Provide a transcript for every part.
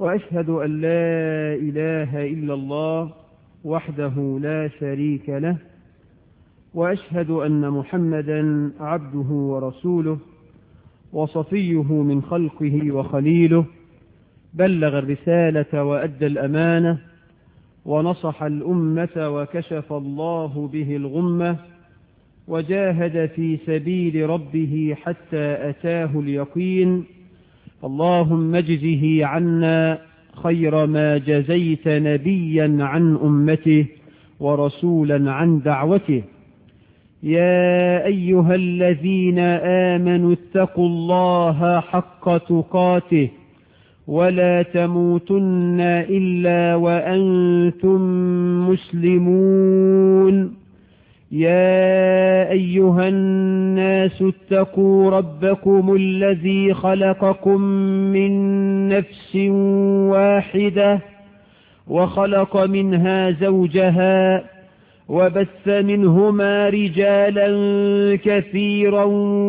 وأشهد أن لا إله إلا الله وحده لا شريك له وأشهد أن محمدا عبده ورسوله وصفيه من خلقه وخليله بلغ الرسالة وأدى الأمانة ونصح الأمة وكشف الله به الغمة وجاهد في سبيل ربه حتى أتاه اليقين اللهم اجزه عنا خير ما جزيت نبيا عن أمته ورسولا عن دعوته يا أيها الذين آمنوا اتقوا الله حق تقاته ولا تموتن إلا وأنتم مسلمون يا أيها الناس اتقوا ربكم الذي خلقكم من نفس واحدة وخلق منها زوجها وبث منهما رجالا كثيرا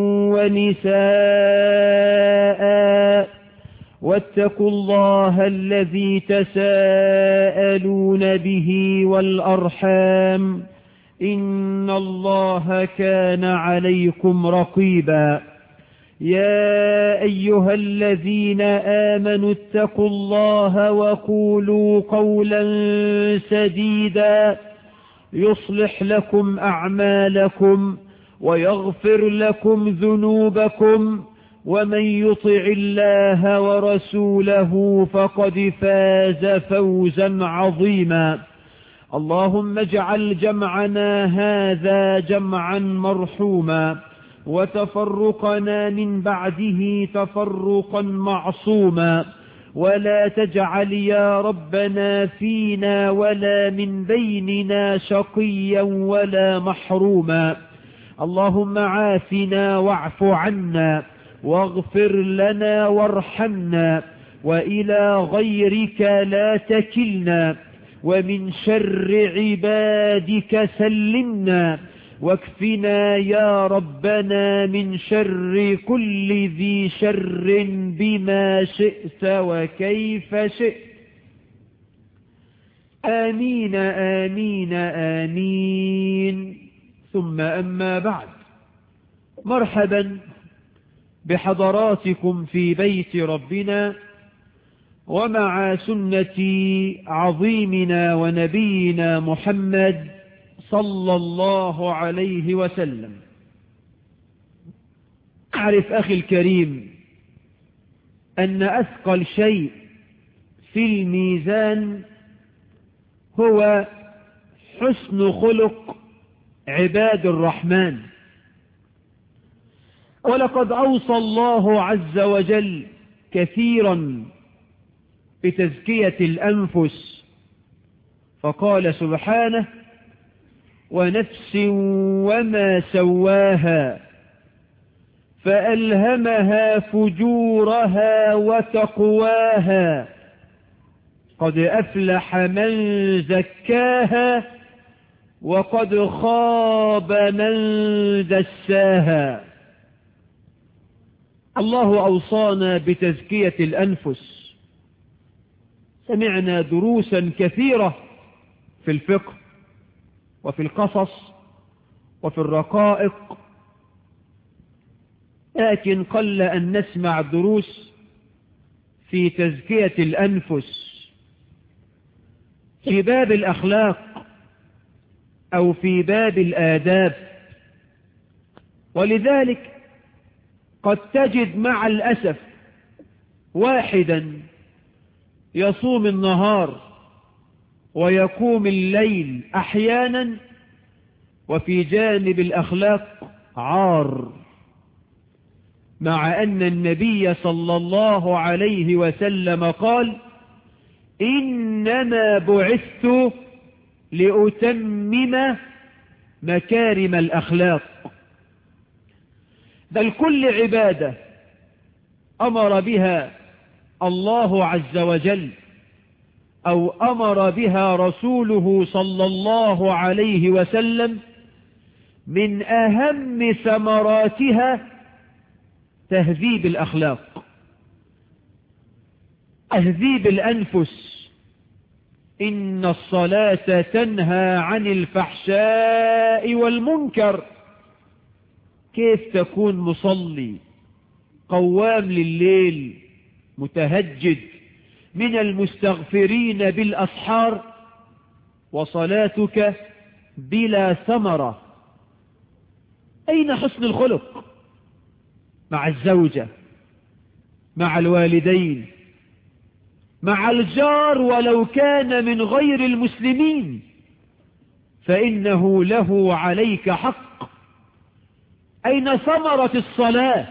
ونساء واتقوا الله الذي تساءلون به والأرحام إن الله كان عليكم رقيبا يا أيها الذين آمنوا اتقوا الله وقولوا قولا سديدا يصلح لكم أعمالكم ويغفر لكم ذنوبكم ومن يطع الله ورسوله فقد فاز فوزا عظيما اللهم اجعل جمعنا هذا جمعا مرحوما وتفرقنا من بعده تفرقا معصوما ولا تجعل يا ربنا فينا ولا من بيننا شقيا ولا محروما اللهم عافنا واعف عنا واغفر لنا وارحمنا وإلى غيرك لا تكلنا ومن شر عبادك سلمنا واكفنا يا ربنا من شر كل ذي شر بما شئت وكيف شئت آمين آمين آمين ثم أما بعد مرحبا بحضراتكم في بيت ربنا ومع سنة عظيمنا ونبينا محمد صلى الله عليه وسلم أعرف أخي الكريم أن أثقل شيء في الميزان هو حسن خلق عباد الرحمن ولقد أوصى الله عز وجل كثيرا بتزكية الأنفس فقال سبحانه ونفس وما سواها فألهمها فجورها وتقواها قد أفلح من زكاها وقد خاب من دساها الله أوصانا بتزكية الأنفس سمعنا دروسا كثيرة في الفقه وفي القصص وفي الرقائق لكن قل أن نسمع دروس في تزكية الأنفس في باب الأخلاق أو في باب الآداب ولذلك قد تجد مع الأسف واحدا يصوم النهار ويقوم الليل أحيانا وفي جانب الأخلاق عار مع أن النبي صلى الله عليه وسلم قال إنما بعثت لأتمم مكارم الأخلاق بل كل عبادة أمر بها الله عز وجل أو أمر بها رسوله صلى الله عليه وسلم من أهم ثمراتها تهذيب الأخلاق تهذيب الأنفس إن الصلاة تنهى عن الفحشاء والمنكر كيف تكون مصلي قوام لليل متهجد من المستغفرين بالأسحار وصلاتك بلا ثمرة أين حسن الخلق مع الزوجة مع الوالدين مع الجار ولو كان من غير المسلمين فإنه له عليك حق أين ثمرة الصلاة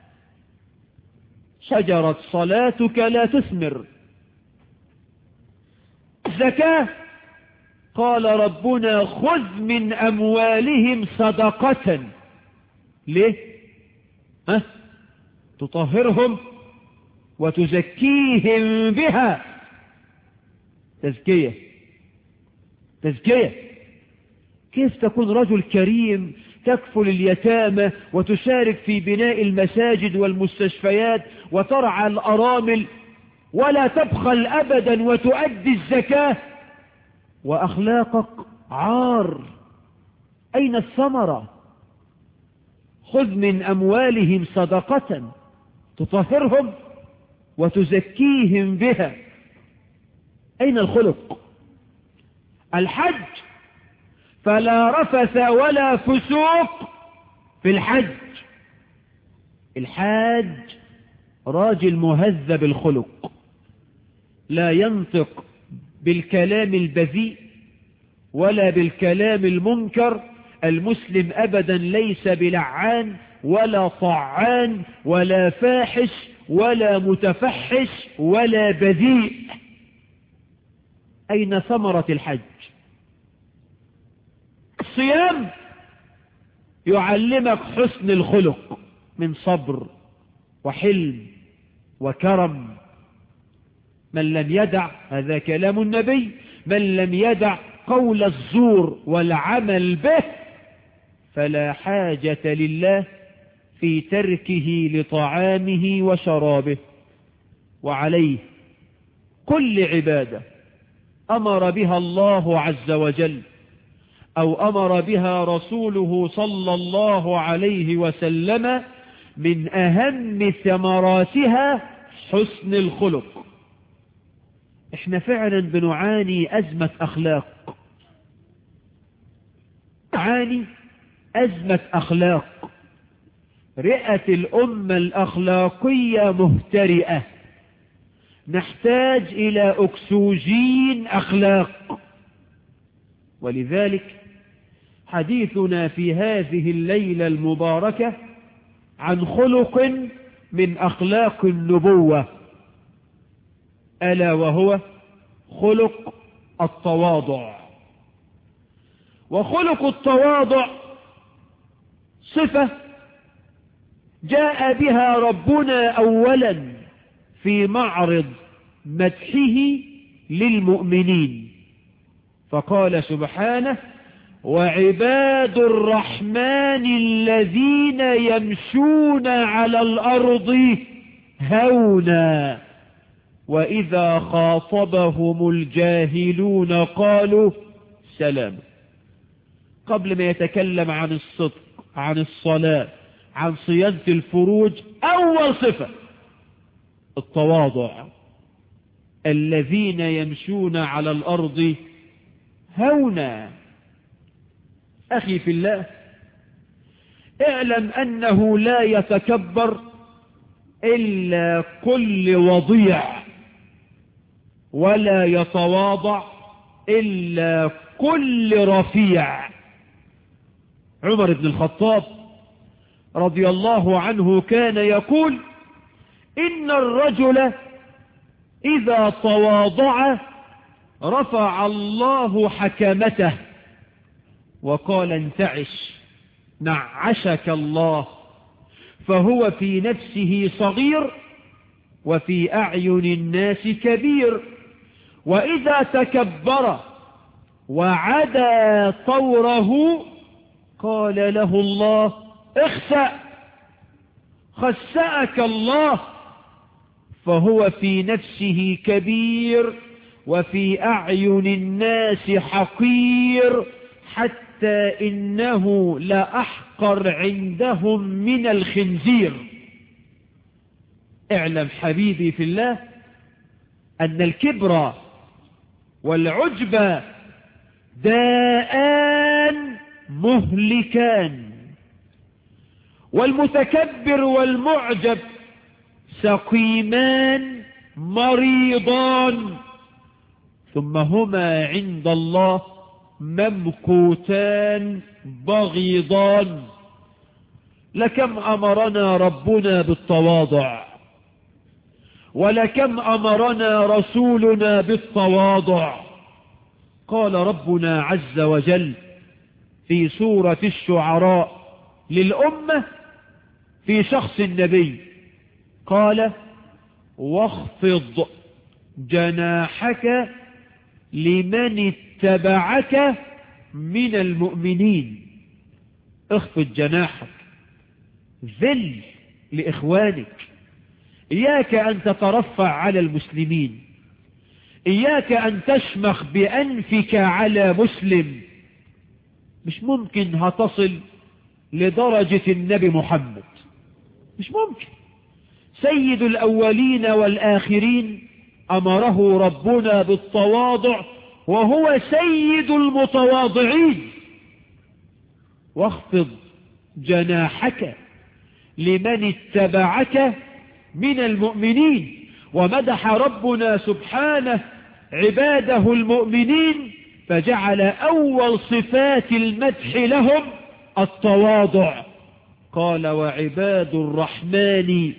شجرة صلاتك لا تثمر الزكاة قال ربنا خذ من أموالهم صدقة ليه ها تطهرهم وتزكيهم بها تزكية تزكية كيف تكون رجل كريم تكفل اليتامى وتشارك في بناء المساجد والمستشفيات وترعى الأرامل ولا تبخل أبدا وتؤدي الزكاة وأخلاقك عار أين الثمرة خذ من أموالهم صدقة تطهرهم وتزكيهم بها أين الخلق الحج فلا رفث ولا فسوق في الحج الحاج راجل مهذب الخلق لا ينطق بالكلام البذيء ولا بالكلام المنكر المسلم أبدا ليس بلعان ولا طعان ولا فاحش ولا متفحش ولا بذيء أين ثمرة الحج الصيام يعلمك حسن الخلق من صبر وحلم وكرم من لم يدع هذا كلام النبي من لم يدع قول الزور والعمل به فلا حاجة لله في تركه لطعامه وشرابه وعليه كل عبادة أمر بها الله عز وجل أو أمر بها رسوله صلى الله عليه وسلم من أهم ثمراتها حسن الخلق احنا فعلا بنعاني أزمة أخلاق نعاني أزمة أخلاق رئة الأمة الأخلاقية مهترئة نحتاج إلى أكسوجين أخلاق ولذلك حديثنا في هذه الليلة المباركة عن خلق من أخلاق النبوة ألا وهو خلق التواضع وخلق التواضع صفة جاء بها ربنا أولا في معرض مدحه للمؤمنين فقال سبحانه وعباد الرحمن الذين يمشون على الأرض هونا وإذا خاطبهم الجاهلون قالوا سلام قبل ما يتكلم عن الصدق عن الصلاة عن صيانة الفروج أول صفة التواضع الذين يمشون على الأرض هونا أخي في الله اعلم أنه لا يتكبر إلا كل وضيع ولا يتواضع إلا كل رفيع عمر بن الخطاب رضي الله عنه كان يقول إن الرجل إذا تواضع رفع الله حكمته وقال انتعش نعشك الله فهو في نفسه صغير وفي أعين الناس كبير وإذا تكبر وعدا طوره قال له الله اخسأ خسأك الله فهو في نفسه كبير وفي أعين الناس حقير حتى إنه لأحقر عندهم من الخنزير اعلم حبيبي في الله أن الكبر والعجب داءان مهلكان والمتكبر والمعجب سقيمان مريضان ثم هما عند الله ممكوتان بغيضان لكم أمرنا ربنا بالتواضع ولكم أمرنا رسولنا بالتواضع قال ربنا عز وجل في سورة الشعراء للأمة في شخص النبي قال واخفض جناحك لمن اتبعك من المؤمنين اخفض جناحك ذل لإخوانك إياك أن تترفع على المسلمين إياك أن تشمخ بأنفك على مسلم مش ممكن هتصل لدرجة النبي محمد مش ممكن سيد الأولين والآخرين أمره ربنا بالتواضع وهو سيد المتواضعين واخفض جناحك لمن اتبعك من المؤمنين ومدح ربنا سبحانه عباده المؤمنين فجعل أول صفات المدح لهم التواضع قال وعباد الرحمن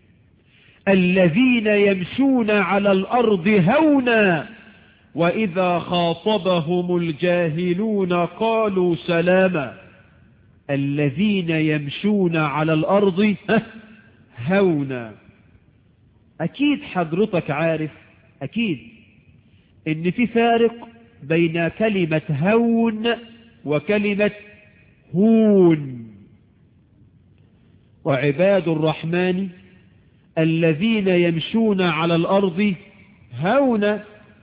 الذين يمشون على الأرض هونا وإذا خاطبهم الجاهلون قالوا سلاما الذين يمشون على الأرض هونا أكيد حضرتك عارف أكيد إن في فارق بين كلمة هون وكلمة هون وعباد الرحمن الذين يمشون على الأرض هونا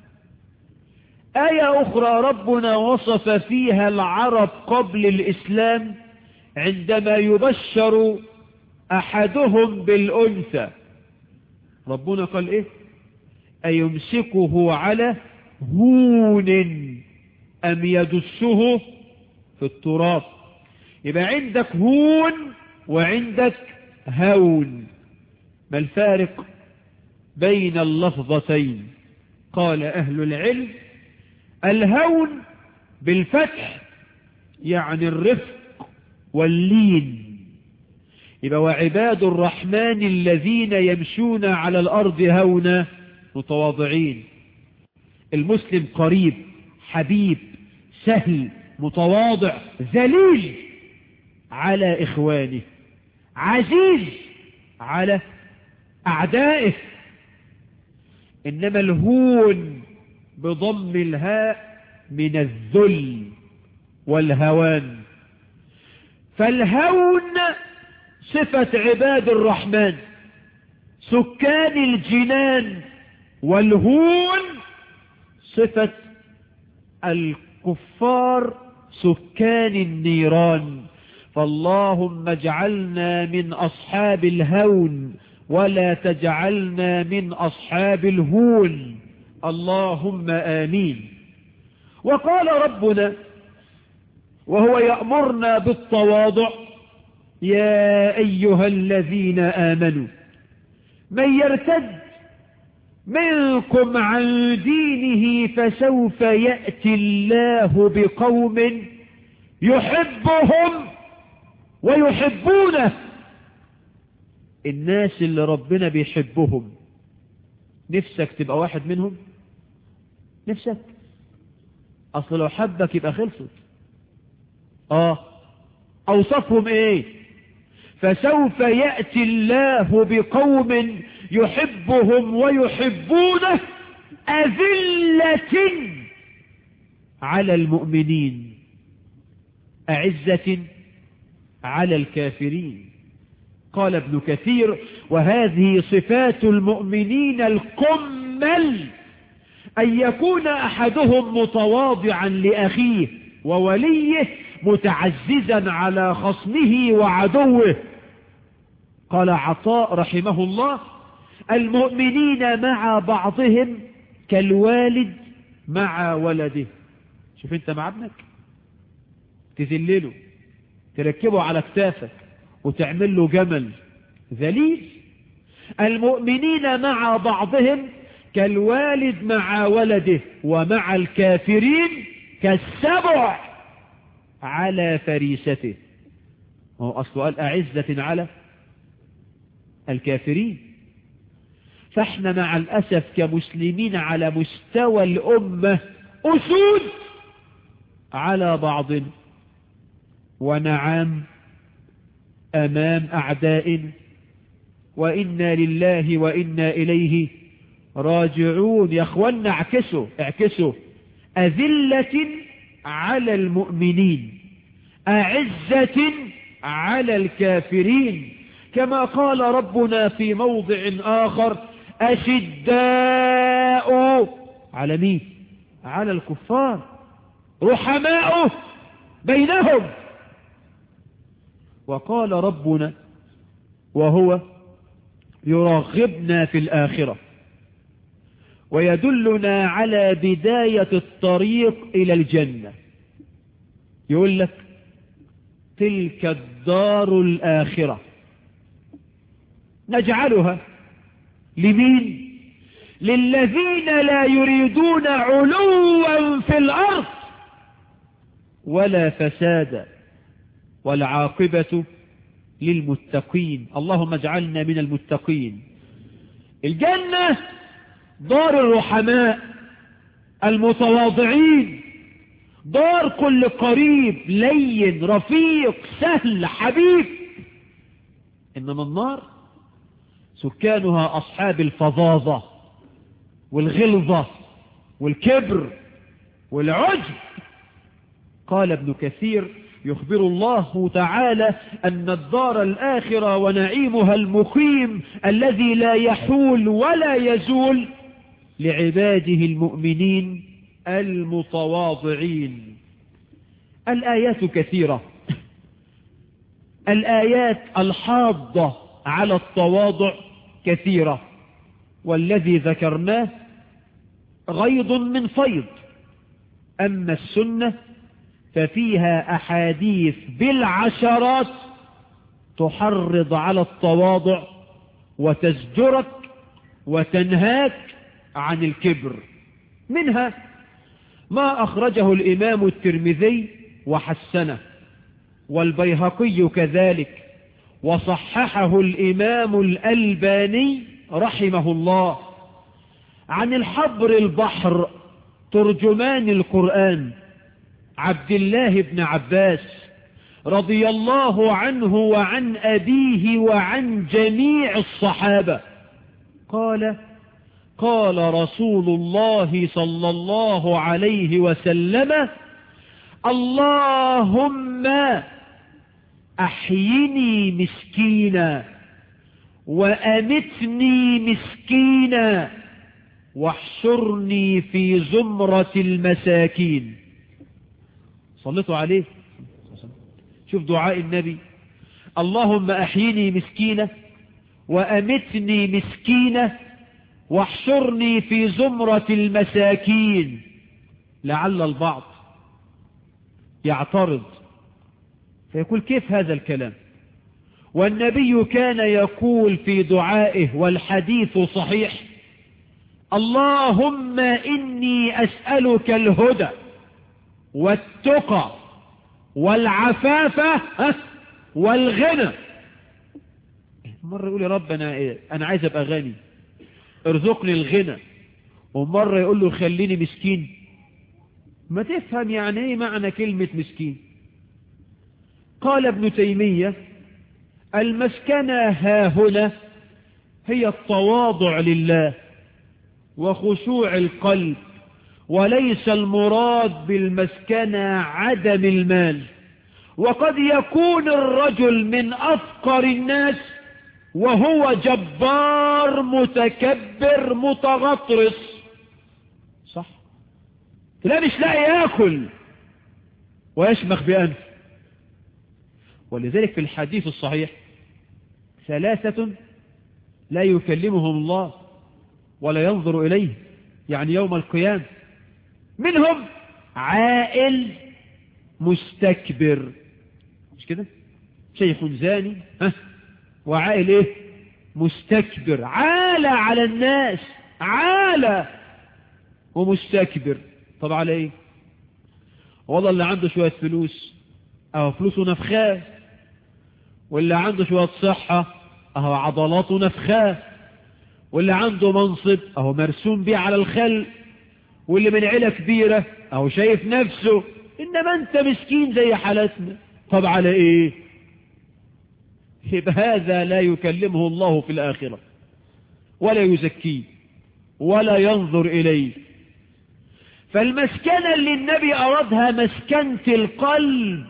آية أخرى ربنا وصف فيها العرب قبل الإسلام عندما يبشر أحدهم بالأنثى ربنا قال إيه أيمسكه على هون أم يدسه في التراب يبقى عندك هون وعندك هون ما الفارق بين اللفظتين قال أهل العلم الهون بالفتح يعني الرفق واللين يبقى وعباد الرحمن الذين يمشون على الأرض هونا متواضعين المسلم قريب حبيب سهل متواضع ذليل على إخوانه عزيز على أعدائه إنما الهون بضم الهاء من الذل والهوان فالهون صفة عباد الرحمن سكان الجنان والهون صفة الكفار سكان النيران فاللهم اجعلنا من أصحاب الهون ولا تجعلنا من أصحاب الهون اللهم آمين وقال ربنا وهو يأمرنا بالتواضع يا أيها الذين آمنوا من يرتد منكم عن دينه فسوف يأتي الله بقوم يحبهم ويحبونه الناس اللي ربنا بيحبهم نفسك تبقى واحد منهم نفسك اصل لو حبك يبقى خلصت اه اوصفهم ايه فسوف يأتي الله بقوم يحبهم ويحبونه أذلة على المؤمنين أعزة على الكافرين قال ابن كثير وهذه صفات المؤمنين الكمل أن يكون أحدهم متواضعا لأخيه ووليه متعززا على خصمه وعدوه قال عطاء رحمه الله المؤمنين مع بعضهم كالوالد مع ولده شوف انت مع ابنك تذلله تركبه على كتافك وتعمل له جمل ذليل المؤمنين مع بعضهم كالوالد مع ولده ومع الكافرين كالسبع على فريسته هو أصل قال أعزة على الكافرين فاحنا مع الأسف كمسلمين على مستوى الأمة أسود على بعض ونعام أمام أعداء وإنا لله وإنا إليه راجعون يا أخوانا اعكسوا اعكسوا أذلة على المؤمنين أعزة على الكافرين كما قال ربنا في موضع آخر أشداء على مين على الكفار رحماء بينهم وقال ربنا وهو يرغبنا في الآخرة ويدلنا على بداية الطريق إلى الجنة يقول لك تلك الدار الآخرة نجعلها لمين للذين لا يريدون علوا في الأرض ولا فسادا والعاقبة للمتقين اللهم اجعلنا من المتقين الجنة دار الرحماء المتواضعين دار كل قريب لين رفيق سهل حبيب إنما النار سكانها أصحاب الفظاظة والغلظة والكبر والعجب قال ابن كثير يخبر الله تعالى أن الدار الآخرة ونعيمها المقيم الذي لا يحول ولا يزول لعباده المؤمنين المتواضعين الآيات كثيرة الآيات الحاضة على التواضع كثيرة والذي ذكرناه غيض من فيض أما السنة ففيها أحاديث بالعشرات تحرض على التواضع وتزجرك وتنهاك عن الكبر منها ما أخرجه الإمام الترمذي وحسنه والبيهقي كذلك وصححه الإمام الألباني رحمه الله عن الحبر البحر ترجمان القرآن عبد الله بن عباس رضي الله عنه وعن أبيه وعن جميع الصحابة قال قال رسول الله صلى الله عليه وسلم اللهم أحيني مسكينا وأمتني مسكينا واحشرني في زمرة المساكين صليتوا عليه شوف دعاء النبي اللهم أحيني مسكينة وأمتني مسكينة واحشرني في زمرة المساكين لعل البعض يعترض فيقول كيف هذا الكلام والنبي كان يقول في دعائه والحديث صحيح اللهم إني أسألك الهدى والتقى والعفافة والغنى مرة يقول يا رب أنا, إيه؟ أنا عايز أبقى غني ارزقني الغنى ومرة يقول له خليني مسكين ما تفهم يعني ايه معنى كلمة مسكين قال ابن تيمية المسكنة ها هنا هي التواضع لله وخشوع القلب وليس المراد بالمسكنة عدم المال وقد يكون الرجل من أفقر الناس وهو جبار متكبر متغطرس صح لا مش لاقي ياكل ويشمخ بأنف ولذلك في الحديث الصحيح ثلاثة لا يكلمهم الله ولا ينظر إليه يعني يوم القيامة منهم عائل مستكبر مش كده شيخ زاني ها وعائل ايه مستكبر عالى على الناس عالى ومستكبر طب على ايه والله اللي عنده شوية فلوس اهو فلوسه نفخاه واللي عنده شوية صحة اهو عضلاته نفخاه واللي عنده منصب اهو مرسوم بيه على الخلق واللي من عيلة كبيرة اهو شايف نفسه انما انت مسكين زي حالتنا طب على ايه يبقى هذا لا يكلمه الله في الآخرة ولا يزكيه ولا ينظر إليه فالمسكنة اللي النبي أرادها مسكنة القلب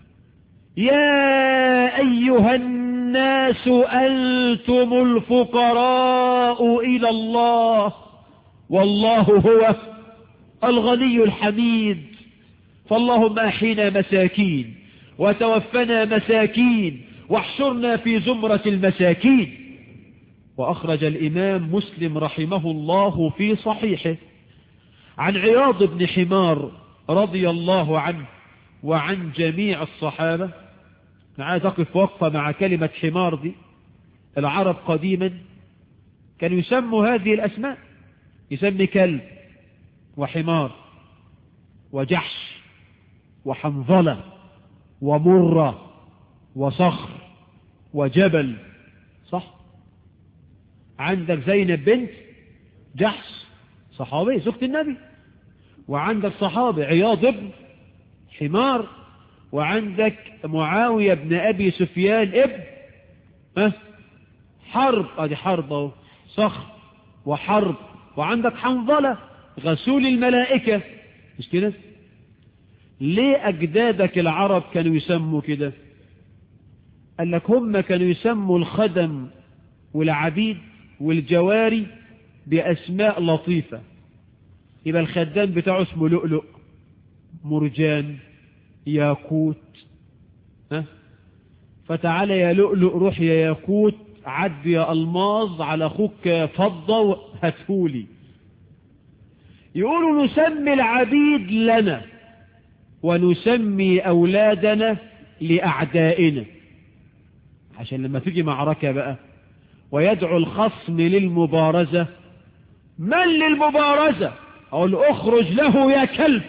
يا أيها الناس أنتم الفقراء إلى الله والله هو الغني الحميد فاللهم أحينا مساكين وتوفنا مساكين واحشرنا في زمرة المساكين وأخرج الإمام مسلم رحمه الله في صحيحه عن عياض بن حمار رضي الله عنه وعن جميع الصحابة أنا عايز أقف وقفة مع كلمة حمار دي العرب قديما كانوا يسموا هذه الأسماء يسمي كلب وحمار وجحش وحنظلة ومرة وصخر وجبل صح عندك زينب بنت جحش صحابي زوجة النبي وعندك صحابي عياض ابن حمار وعندك معاوية بن أبي سفيان ابن ها حرب ادي حرب اهو صخر وحرب وعندك حنظلة غسول الملائكة مش كده ليه أجدادك العرب كانوا يسموا كده قال لك هم كانوا يسموا الخدم والعبيد والجواري بأسماء لطيفة يبقى الخدام بتاعه اسمه لؤلؤ مرجان ياقوت ها فتعالى يا لؤلؤ روح يا ياقوت عد يا الماظ على اخوك فضة هاتهولي يقولوا نسمي العبيد لنا ونسمي أولادنا لأعدائنا عشان لما تيجي معركة بقى ويدعو الخصم للمبارزة من للمبارزة أقول اخرج له يا كلب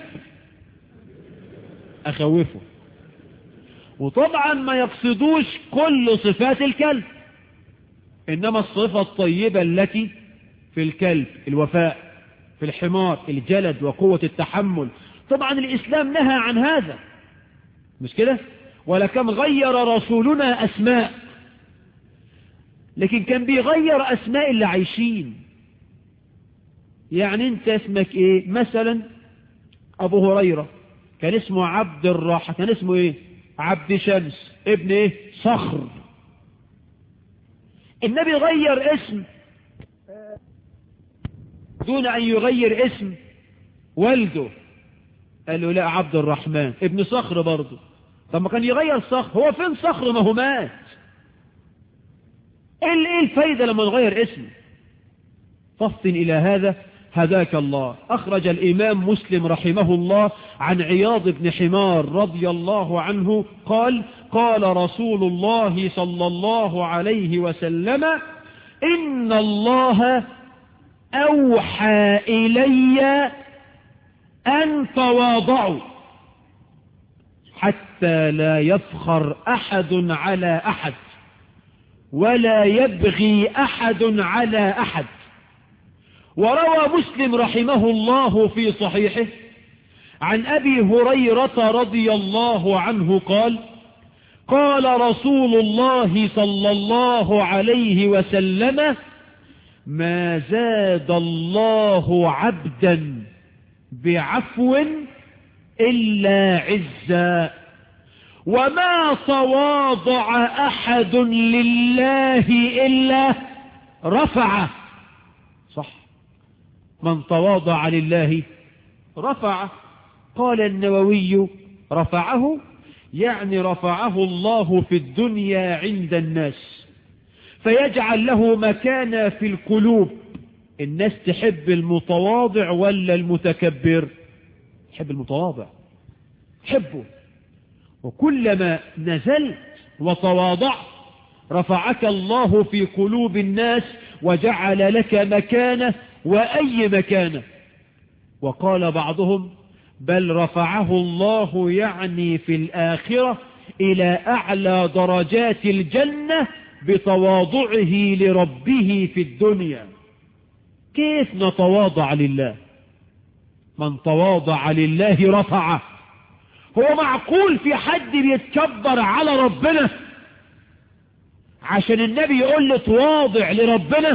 أخوفه وطبعا ما يقصدوش كل صفات الكلب إنما الصفة الطيبة التي في الكلب الوفاء في الحمار الجلد وقوة التحمل طبعا الإسلام نهى عن هذا مش كده ولكم غير رسولنا أسماء لكن كان بيغير أسماء اللي عايشين يعني انت اسمك ايه مثلا ابو هريرة كان اسمه عبد الراحة كان اسمه ايه عبد شمس ابن ايه صخر النبي غير اسم دون ان يغير اسم والده قال له لا عبد الرحمن ابن صخر برضه طب ما كان يغير صخر هو فين صخر ما هو مات ايه الفايدة لما نغير اسمه فصل الى هذا هداك الله أخرج الإمام مسلم رحمه الله عن عياض بن حمار رضي الله عنه قال قال رسول الله صلى الله عليه وسلم إن الله أوحى إلي أن تواضعوا حتى لا يفخر أحد على أحد ولا يبغي أحد على أحد وروى مسلم رحمه الله في صحيحه عن أبي هريرة رضي الله عنه قال قال رسول الله صلى الله عليه وسلم ما زاد الله عبدا بعفو إلا عزا وما تواضع أحد لله إلا رفعه صح من تواضع لله رفعه قال النووي رفعه يعني رفعه الله في الدنيا عند الناس فيجعل له مكانا في القلوب الناس تحب المتواضع ولا المتكبر تحب المتواضع حبه وكلما نزلت وتواضعت رفعك الله في قلوب الناس وجعل لك مكانه وأي مكانه وقال بعضهم بل رفعه الله يعني في الآخرة إلى أعلى درجات الجنة بتواضعه لربه في الدنيا كيف نتواضع لله من تواضع لله رفعه هو معقول في حد بيتكبر على ربنا عشان النبي يقول لي تواضع لربنا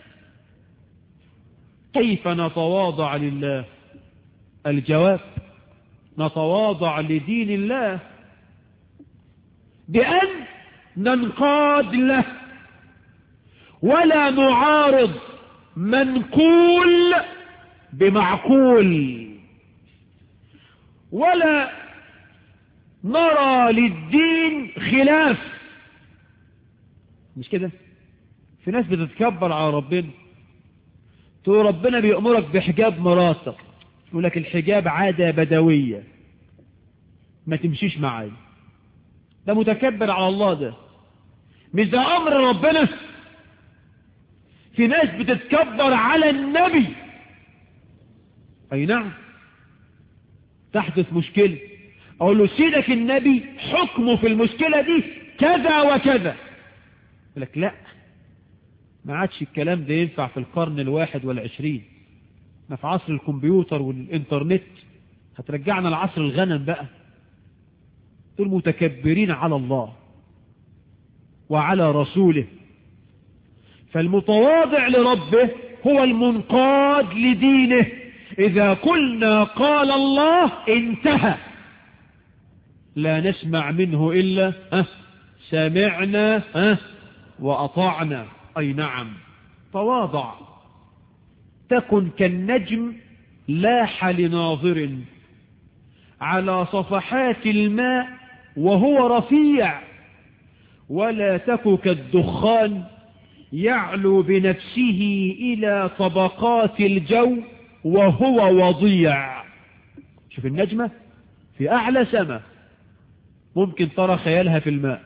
كيف نتواضع لله الجواب نتواضع لدين الله بأن ننقاد له ولا نعارض منقول بمعقول ولا نرى للدين خلاف مش كده في ناس بتتكبر على ربنا تقول ربنا بيأمرك بحجاب مراتك يقول لك الحجاب عادة بدوية ما تمشيش معايا ده متكبر على الله ده مش ده أمر ربنا في ناس بتتكبر على النبي أي نعم تحدث مشكلة أقول له سيدك النبي حكمه في المشكلة دي كذا وكذا يقول لك لا ما عادش الكلام ده ينفع في القرن الواحد والعشرين ما في عصر الكمبيوتر والإنترنت هترجعنا لعصر الغنم بقى دول متكبرين على الله وعلى رسوله فالمتواضع لربه هو المنقاد لدينه إذا قلنا قال الله انتهى لا نسمع منه إلا ها سمعنا ها وأطعنا أي نعم تواضع تكن كالنجم لاح لناظر على صفحات الماء وهو رفيع ولا تك كالدخان يعلو بنفسه إلى طبقات الجو وهو وضيع شوف النجمة في أعلى سماء ممكن ترى خيالها في الماء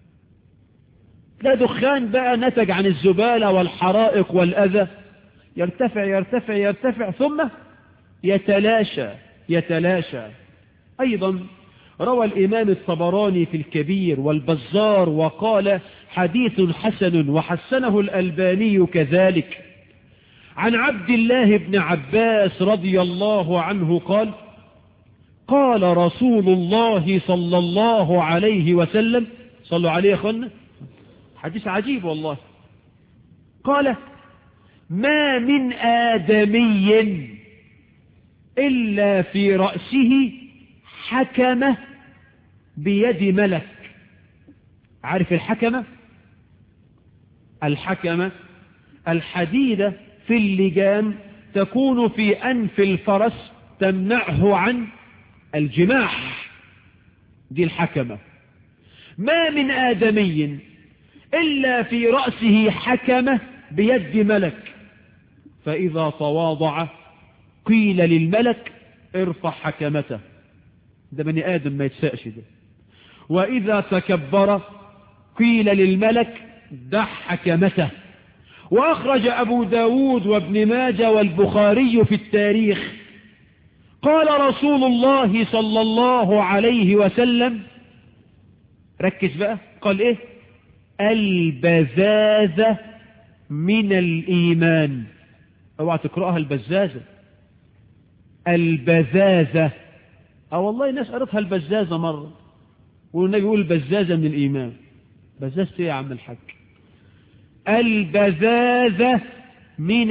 لا دخان بقى نتج عن الزبالة والحرائق والأذى يرتفع يرتفع يرتفع ثم يتلاشى يتلاشى أيضا روى الإمام الطبراني في الكبير والبزار وقال حديث حسن وحسنه الألباني كذلك عن عبد الله بن عباس رضي الله عنه قال قال رسول الله صلى الله عليه وسلم صلوا عليه يا أخوانا حديث عجيب والله قال ما من آدمي إلا في رأسه حكمة بيد ملك عارف الحكمة الحكمة الحديدة في اللجام تكون في أنف الفرس تمنعه عن الجماح دي الحكمة ما من آدمي إلا في رأسه حكمة بيد ملك فإذا تواضع قيل للملك ارفع حكمته ده بني آدم ما يتساءش ده وإذا تكبر قيل للملك دع حكمته وأخرج أبو داود وابن ماجة والبخاري في التاريخ قال رسول الله صلى الله عليه وسلم ركز بقى قال ايه البزازة من الإيمان اوعى تقرأها البزازة البزازة اه والله ناس قرأتها البزازة مرة والنبي يقول البزازة من الإيمان بزازة ايه يا عم الحاج البزازة من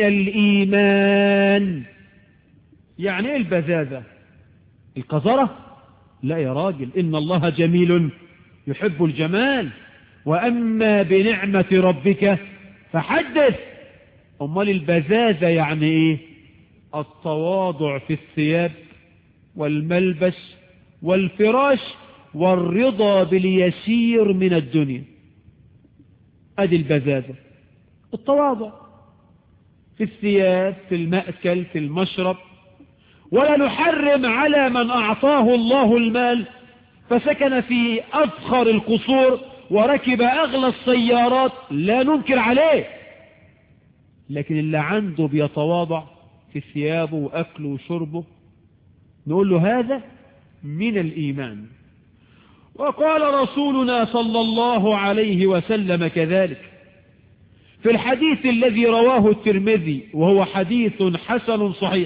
الإيمان يعني ايه البزازة القذرة لا يا راجل إن الله جميل يحب الجمال وأما بنعمة ربك فحدث أمال البزازة يعني إيه التواضع في الثياب والملبس والفراش والرضا باليسير من الدنيا ادي البزازة التواضع في الثياب في المأكل في المشرب ولا نحرم على من أعطاه الله المال فسكن في أفخر القصور وركب أغلى السيارات لا ننكر عليه لكن اللي عنده بيتواضع في ثيابه وأكله وشربه نقول له هذا من الإيمان وقال رسولنا صلى الله عليه وسلم كذلك في الحديث الذي رواه الترمذي وهو حديث حسن صحيح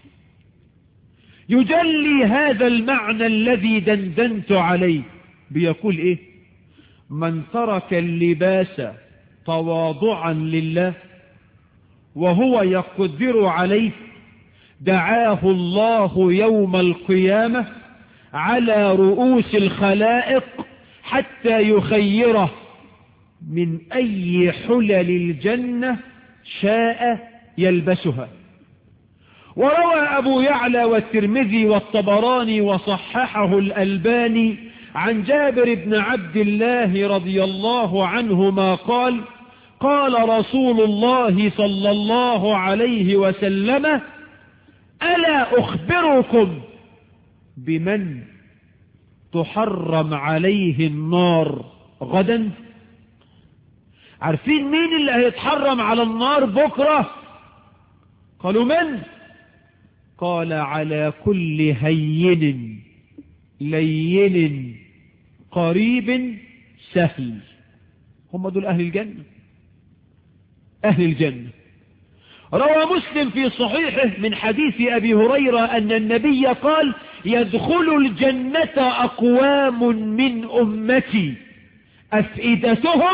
يجلي هذا المعنى الذي دندنت عليه بيقول ايه من ترك اللباس تواضعا لله وهو يقدر عليه دعاه الله يوم القيامة على رؤوس الخلائق حتى يخيره من أي حلل الجنة شاء يلبسها وروى أبو يعلى والترمذي والطبراني وصححه الألباني عن جابر بن عبد الله رضي الله عنهما قال قال رسول الله صلى الله عليه وسلم ألا أخبركم بمن تحرم عليه النار غدا عارفين مين اللي هيتحرم على النار بكرة قالوا من قال على كل هين لين قريب سهل هم دول أهل الجنة أهل الجنة روى مسلم في صحيحه من حديث أبي هريرة أن النبي قال يدخل الجنة أقوام من أمتي أفئدتهم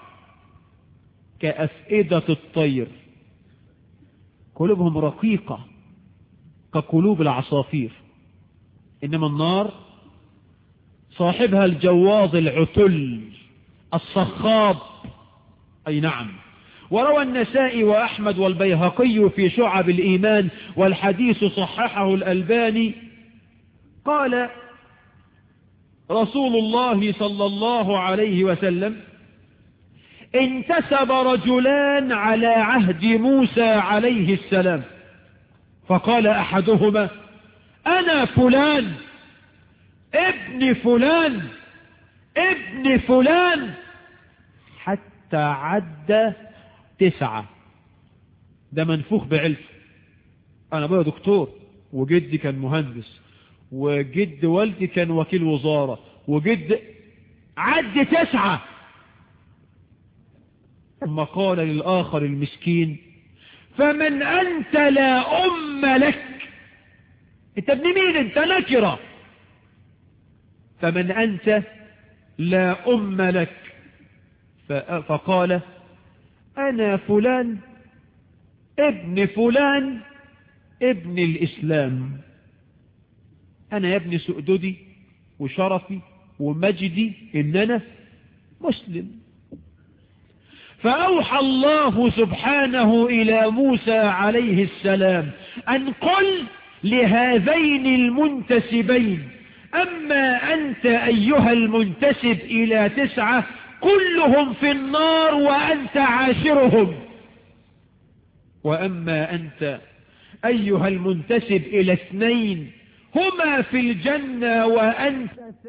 كأفئدة الطير قلوبهم رقيقة كقلوب العصافير إنما النار صاحبها الجواظ العتل الصخاب أي نعم وروى النسائي وأحمد والبيهقي في شعب الإيمان والحديث صححه الألباني قال رسول الله صلى الله عليه وسلم انتسب رجلان على عهد موسى عليه السلام فقال أحدهما أنا فلان ابن فلان ابن فلان حتى عد تسعة ده منفوخ بعلم أنا بقى دكتور وجدي كان مهندس وجد والدي كان وكيل وزارة وجد عد تسعة ثم قال للآخر المسكين فمن أنت لا أم لك انت ابن مين انت نكرة فمن أنت لا أم لك فقال أنا فلان ابن فلان ابن الإسلام أنا يا ابن سؤددي وشرفي ومجدي إن أنا مسلم فأوحى الله سبحانه إلى موسى عليه السلام أن قل لهذين المنتسبين أما أنت أيها المنتسب إلى تسعة كلهم في النار وأنت عاشرهم وأما أنت أيها المنتسب إلى اثنين هما في الجنة وأنت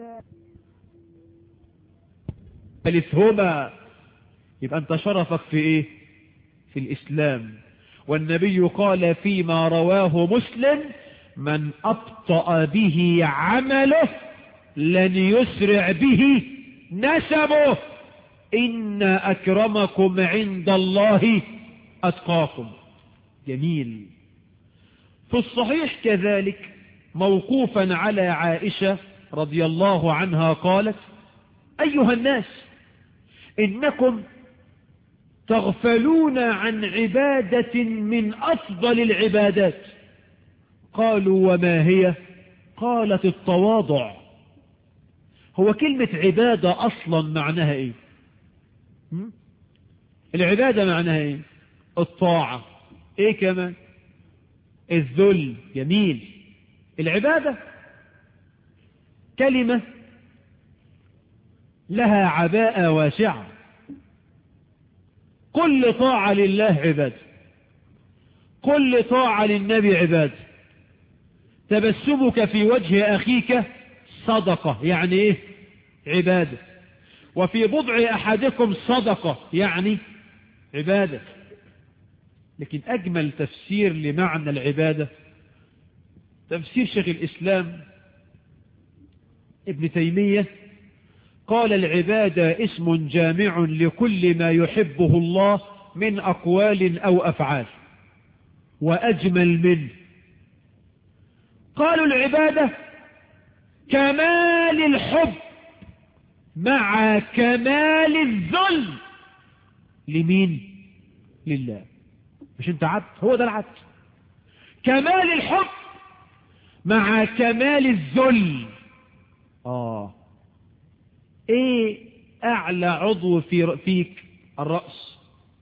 ثالثهما يبقى أنت شرفك في إيه في الإسلام والنبي قال فيما رواه مسلم من أبطأ به عمله لن يسرع به نسبه إن أكرمكم عند الله أتقاكم جميل في الصحيح كذلك موقوفا على عائشة رضي الله عنها قالت أيها الناس إنكم تغفلون عن عبادة من أفضل العبادات قالوا وما هي قالت التواضع هو كلمة عبادة أصلا معناها إيه م? العبادة معناها إيه الطاعة إيه كمان الذل جميل العبادة كلمة لها عباءة واسعة كل طاعة لله عبادة كل طاعة للنبي عبادة تبسمك في وجه أخيك صدقة يعني إيه عبادة وفي بضع أحدكم صدقة يعني عبادة لكن أجمل تفسير لمعنى العبادة تفسير شيخ الإسلام ابن تيمية قال العبادة اسم جامع لكل ما يحبه الله من أقوال أو أفعال وأجمل منه قالوا العبادة كمال الحب مع كمال الذل لمين لله مش انت عبد هو ده العبد كمال الحب مع كمال الذل اه ايه اعلى عضو في فيك الرأس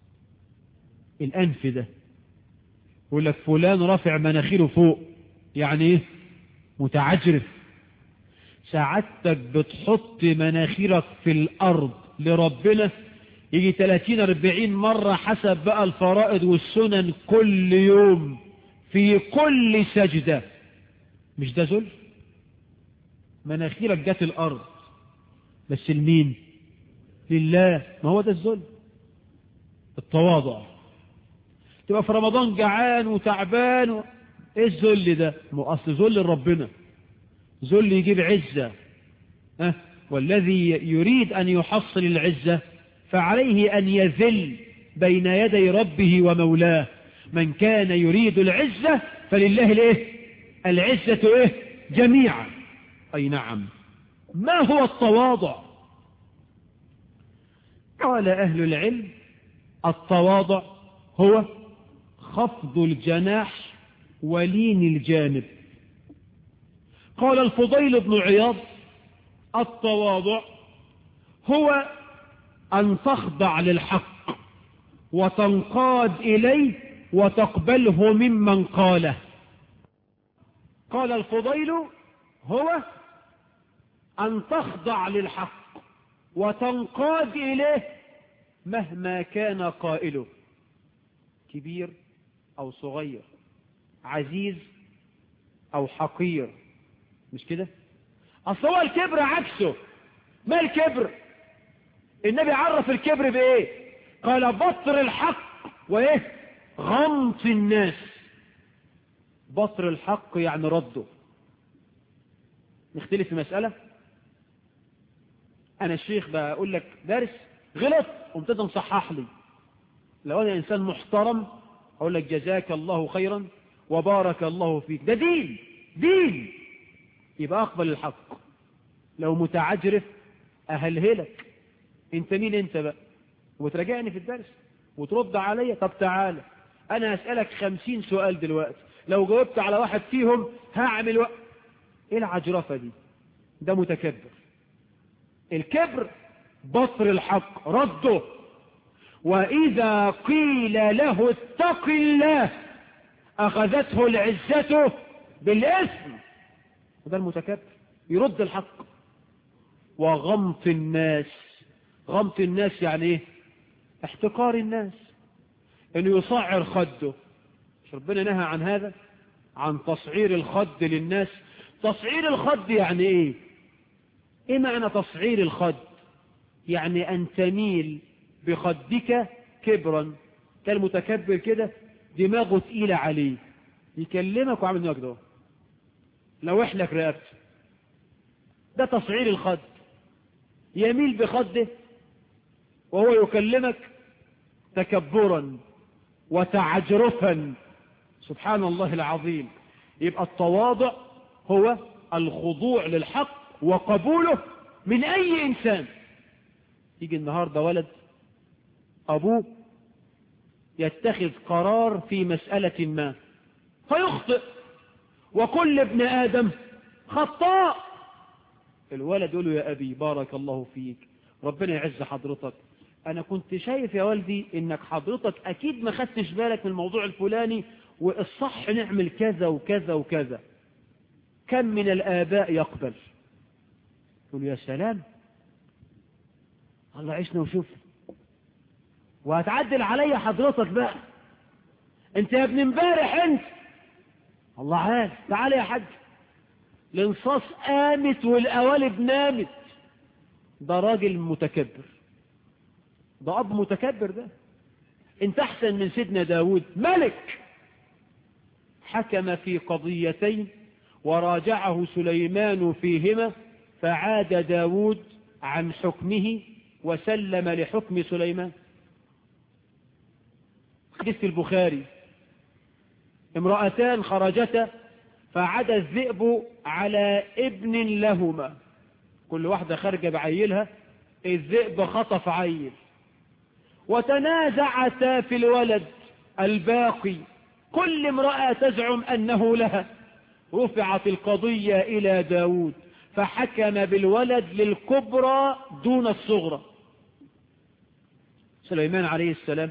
الانف ده يقول لك فلان رافع مناخيره فوق يعني ايه متعجرف سعادتك بتحط مناخيرك في الارض لربنا يجي 30-40 مرة حسب بقى الفرائض والسنن كل يوم في كل سجدة مش ده ذل مناخيرك جت الارض بس لمين لله ما هو ده الذل التواضع تبقى في رمضان جعان وتعبان و... ايه الذل ده ما اصل ذل ربنا ذل يجيب عزة أه؟ والذي يريد ان يحصل العزة فعليه ان يذل بين يدي ربه ومولاه من كان يريد العزة فلله الايه العزة ايه جميعا اي نعم ما هو التواضع قال اهل العلم التواضع هو خفض الجناح ولين الجانب قال الفضيل بن عياض التواضع هو أن تخضع للحق وتنقاد إليه وتقبله ممن قاله قال الفضيل هو أن تخضع للحق وتنقاد إليه مهما كان قائله كبير أو صغير عزيز أو حقير مش كده أصل هو الكبر عكسه ما الكبر النبي عرف الكبر بإيه قال بطر الحق وإيه غمط الناس بطر الحق يعني رده نختلف في مسألة أنا الشيخ بقول لك دارس غلط قمت انت مصحح لي لو أنا إنسان محترم أقول لك جزاك الله خيرا وبارك الله فيك ده دين دين يبقى أقبل الحق لو متعجرف أهلهلك انت مين انت بقى وتراجعني في الدرس وترد عليا طب تعالى انا هسألك خمسين سؤال دلوقتي لو جاوبت على واحد فيهم هعمل و... ايه العجرفة دي ده متكبر الكبر بطر الحق رده وإذا قيل له اتق الله أخذته العزة بالاسم وده المتكبر يرد الحق وغمط الناس غمط الناس يعني ايه احتقار الناس انه يصعر خده مش ربنا نهى عن هذا عن تصعير الخد للناس تصعير الخد يعني ايه ايه معنى تصعير الخد يعني ان تميل بخدك كبرا كان متكبر كده دماغه تقيلة عليه يكلمك وعامل نوع كده لوح لك رقبته ده تصعير الخد يميل بخده وهو يكلمك تكبرا وتعجرفا سبحان الله العظيم يبقى التواضع هو الخضوع للحق وقبوله من أي إنسان يجي النهاردة ولد أبوه يتخذ قرار في مسألة ما فيخطئ وكل ابن آدم خطاء الولد يقول له يا أبي بارك الله فيك ربنا يعز حضرتك أنا كنت شايف يا والدي إنك حضرتك أكيد ما خدتش بالك من الموضوع الفلاني والصح نعمل كذا وكذا وكذا كم من الآباء يقبل يقول يا سلام الله عشنا وشوف وهتعدل عليا حضرتك بقى انت يا ابن امبارح انت الله عال تعالى يا حاج الانصاص قامت والقوالب نامت ده راجل متكبر ده اب متكبر ده انت احسن من سيدنا داود ملك حكم في قضيتين وراجعه سليمان فيهما فعاد داود عن حكمه وسلم لحكم سليمان حديث البخاري امرأتان خرجتا فعدا الذئب على ابن لهما كل واحدة خارجة بعيلها الذئب خطف عيل وتنازعتا في الولد الباقي كل امرأة تزعم أنه لها رفعت القضية إلى داود فحكم بالولد للكبرى دون الصغرى سليمان عليه السلام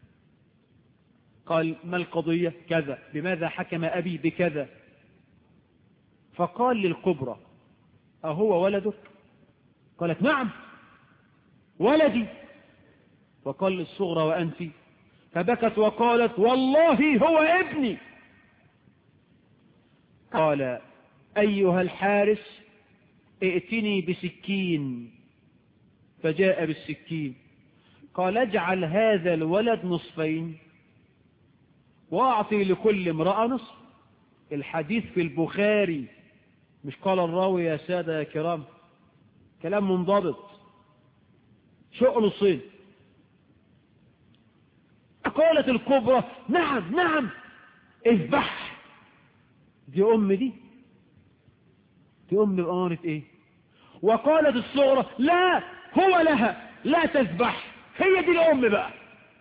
قال ما القضية كذا بماذا حكم أبي بكذا فقال للكبرى أهو ولدك قالت نعم ولدي وقال للصغرى وأنت فبكت وقالت والله هو ابني قال أيها الحارس ائتني بسكين فجاء بالسكين قال اجعل هذا الولد نصفين واعطي لكل امرأة نصف الحديث في البخاري مش قال الراوي يا سادة يا كرام كلام منضبط شق نصين قالت الكبرى نعم نعم اذبح دي ام دي دي ام بأمانة ايه وقالت الصغرى لا هو لها لا تذبح هي دي الام بقى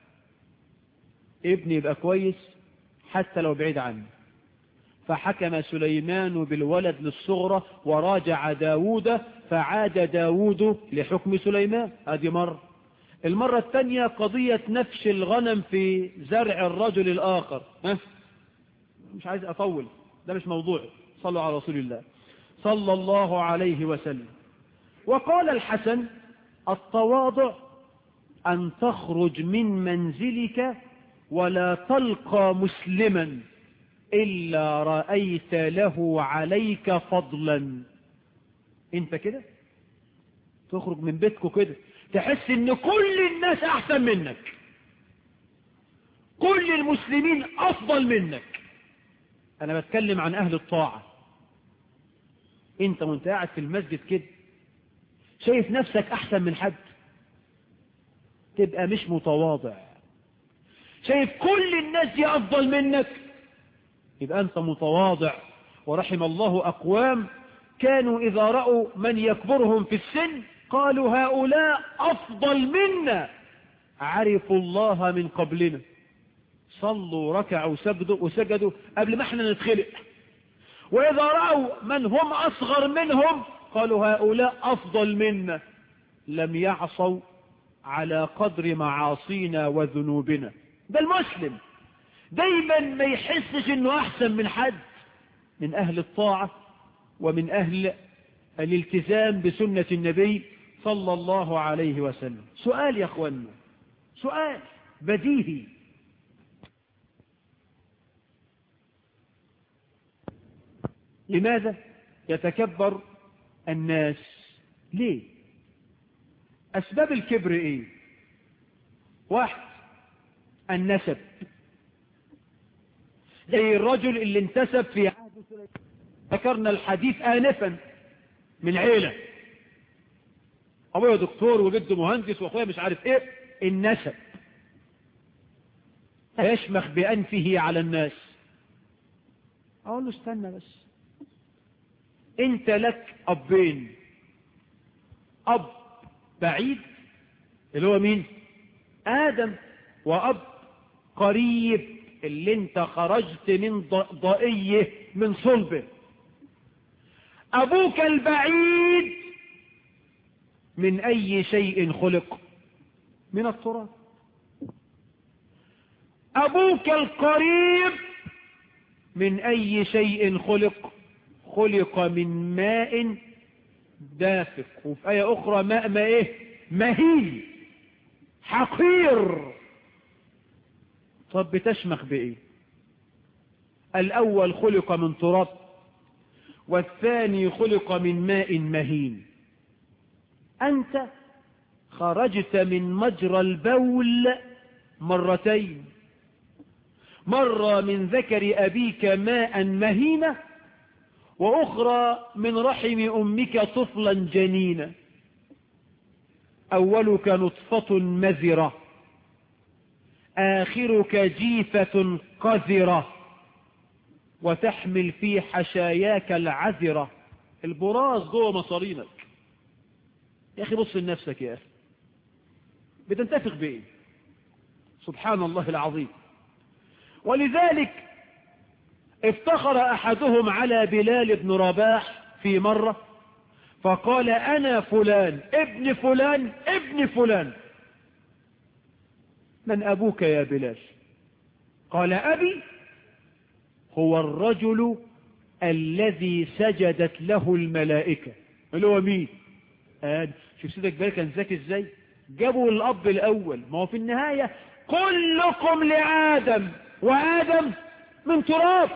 ابني يبقى كويس حتى لو بعيد عني فحكم سليمان بالولد للصغرى وراجع داود فعاد داود لحكم سليمان هذه مرة المرة الثانية قضية نفش الغنم في زرع الرجل الآخر ها؟ مش عايز أطول ده مش موضوع صلوا على رسول الله صلى الله عليه وسلم وقال الحسن التواضع أن تخرج من منزلك ولا تلقى مسلما إلا رأيت له عليك فضلا انت كده تخرج من بيتكو كده تحس ان كل الناس احسن منك كل المسلمين افضل منك انا بتكلم عن اهل الطاعة انت وانت قاعد في المسجد كده شايف نفسك احسن من حد تبقى مش متواضع شايف كل الناس دي افضل منك يبقى انت متواضع ورحم الله اقوام كانوا اذا رأوا من يكبرهم في السن قالوا هؤلاء افضل منا عرفوا الله من قبلنا صلوا ركعوا سجدوا وسجدوا قبل ما احنا نتخلق واذا رأوا من هم اصغر منهم قالوا هؤلاء افضل منا لم يعصوا على قدر معاصينا وذنوبنا ده المسلم دايما ما يحسش انه احسن من حد من اهل الطاعة ومن اهل الالتزام بسنة النبي صلى الله عليه وسلم سؤال يا اخوانا سؤال بديهي لماذا يتكبر الناس ليه اسباب الكبر ايه واحد النسب زي الرجل اللي انتسب في عهد سليمان ذكرنا الحديث آنفا من عيلة أبويا دكتور وجده مهندس وأخويا مش عارف إيه النسب يشمخ بأنفه على الناس أقول له استنى بس أنت لك أبين أب بعيد اللي هو مين آدم وأب قريب اللي انت خرجت من ضئيه من صلبه ابوك البعيد من أي شيء خلق من التراب أبوك القريب من أي شيء خلق خلق من ماء دافق وفي آية أخرى ماء ما إيه مهين حقير طب بتشمخ بإيه الأول خلق من تراب والثاني خلق من ماء مهين أنت خرجت من مجرى البول مرتين مرة من ذكر أبيك ماء مهينة وأخرى من رحم أمك طفلا جنينا أولك نطفة مذرة آخرك جيفة قذرة وتحمل في حشاياك العذرة البراز جوه مصارينك يا أخي بص لنفسك يا أخي بتنتفق بإيه سبحان الله العظيم ولذلك افتخر أحدهم على بلال بن رباح في مرة فقال أنا فلان ابن فلان ابن فلان من أبوك يا بلال قال أبي هو الرجل الذي سجدت له الملائكة اللي هو مين آه شوف سيدك بالك كان ذكي ازاي جابوا الأب الأول ما هو في النهاية كلكم لآدم وآدم من تراب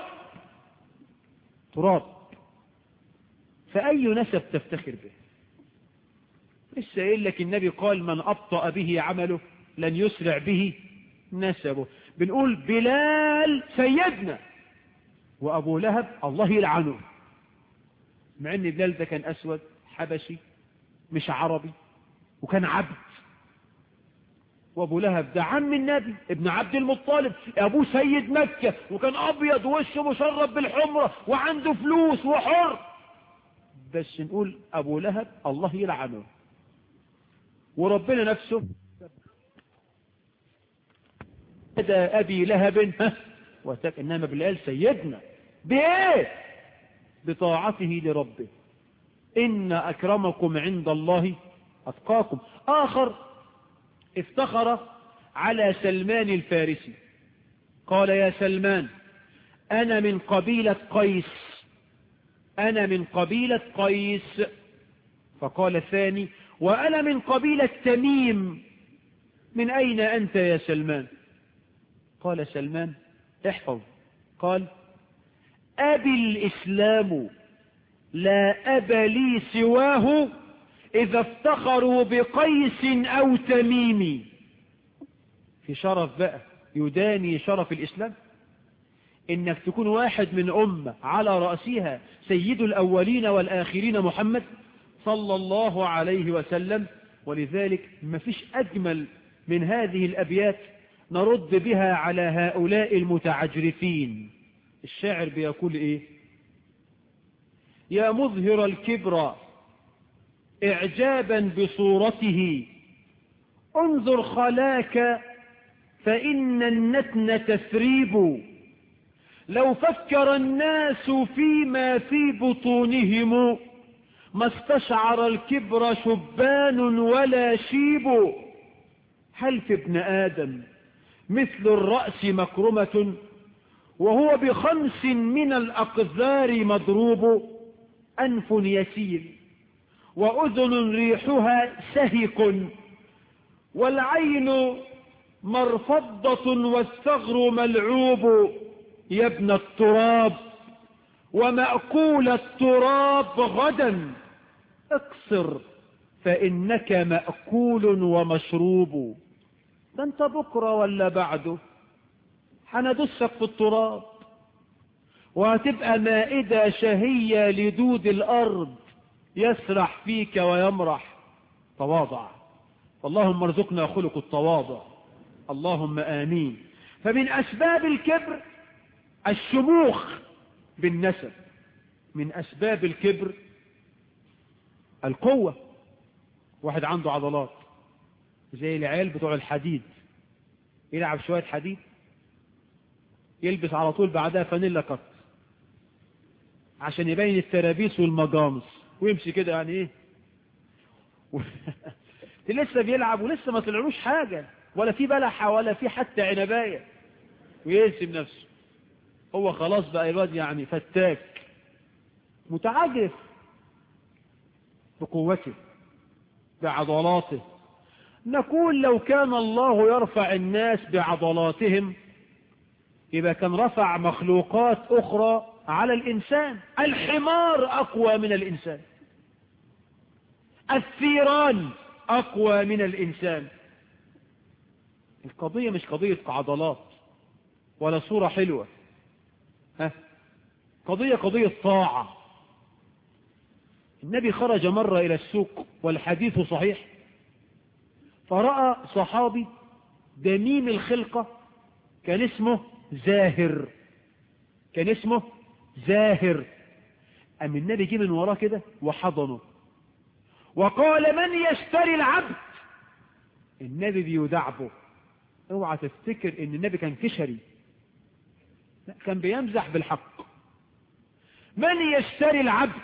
تراب فأي نسب تفتخر به لسه قايل لك النبي قال من أبطأ به عمله لن يسرع به نسبه بنقول بلال سيدنا وأبو لهب الله يلعنه مع ان بلال ده كان أسود حبشي مش عربي وكان عبد وابو لهب ده عم النبي ابن عبد المطلب ابوه سيد مكة وكان ابيض وشه مشرب بالحمرة وعنده فلوس وحر بس نقول ابو لهب الله يلعنه وربنا نفسه هذا ابي لهب وتك انما بالقال سيدنا بايه بطاعته لربه ان اكرمكم عند الله اتقاكم اخر افتخر على سلمان الفارسي قال يا سلمان أنا من قبيلة قيس أنا من قبيلة قيس فقال الثاني وأنا من قبيلة تميم من أين أنت يا سلمان قال سلمان احفظ قال أبي الإسلام لا أب لي سواه إذا افتخروا بقيس أو تميم في شرف بقى يداني شرف الإسلام إنك تكون واحد من أمة على رأسها سيد الأولين والآخرين محمد صلى الله عليه وسلم ولذلك ما فيش أجمل من هذه الأبيات نرد بها على هؤلاء المتعجرفين الشاعر بيقول إيه يا مظهر الكبر إعجابا بصورته انظر خلاك فإن النتن تثريب لو فكر الناس فيما في بطونهم ما استشعر الكبر شبان ولا شيب هل في ابن آدم مثل الرأس مكرمة وهو بخمس من الأقذار مضروب أنف يسير وأذن ريحها سهق والعين مرفضة والثغر ملعوب يا ابن التراب ومأكول التراب غدا اقصر فإنك مأكول ومشروب ده انت بكرة ولا بعده حندسك في التراب وهتبقى مائدة شهية لدود الأرض يسرح فيك ويمرح تواضع اللهم ارزقنا خلق التواضع اللهم آمين فمن أسباب الكبر الشموخ بالنسب من أسباب الكبر القوة واحد عنده عضلات زي العيال بتوع الحديد يلعب شوية حديد يلبس على طول بعدها فانيلا كت عشان يبين الترابيس والمجامس ويمشي كده يعني ايه لسه بيلعب ولسه ما طلعلوش حاجة ولا في بلحة ولا في حتى عنباية ويقسم نفسه هو خلاص بقى الواد يعني فتاك متعجرف بقوته بعضلاته نقول لو كان الله يرفع الناس بعضلاتهم يبقى كان رفع مخلوقات أخرى على الإنسان الحمار أقوى من الإنسان الثيران أقوى من الإنسان القضية مش قضية عضلات ولا صورة حلوة ها قضية قضية طاعة النبي خرج مرة إلى السوق والحديث صحيح فرأى صحابي دميم الخلقة كان اسمه زاهر كان اسمه زاهر أم النبي جه من وراه كده وحضنه وقال من يشتري العبد النبي بيدعبه اوعى تفتكر ان النبي كان كشري لا كان بيمزح بالحق من يشتري العبد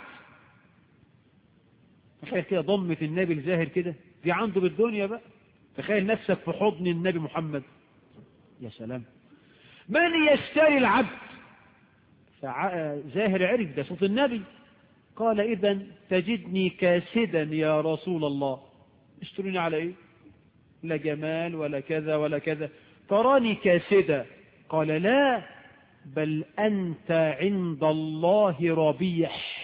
تخيل كده ضمة النبي الزاهر كده دي عنده بالدنيا بقى تخيل نفسك في حضن النبي محمد يا سلام من يشتري العبد زاهر عرف ده صوت النبي قال إذا تجدني كاسدا يا رسول الله اشتروني على ايه لا جمال ولا كذا ولا كذا تراني كاسدا قال لا بل أنت عند الله ربيح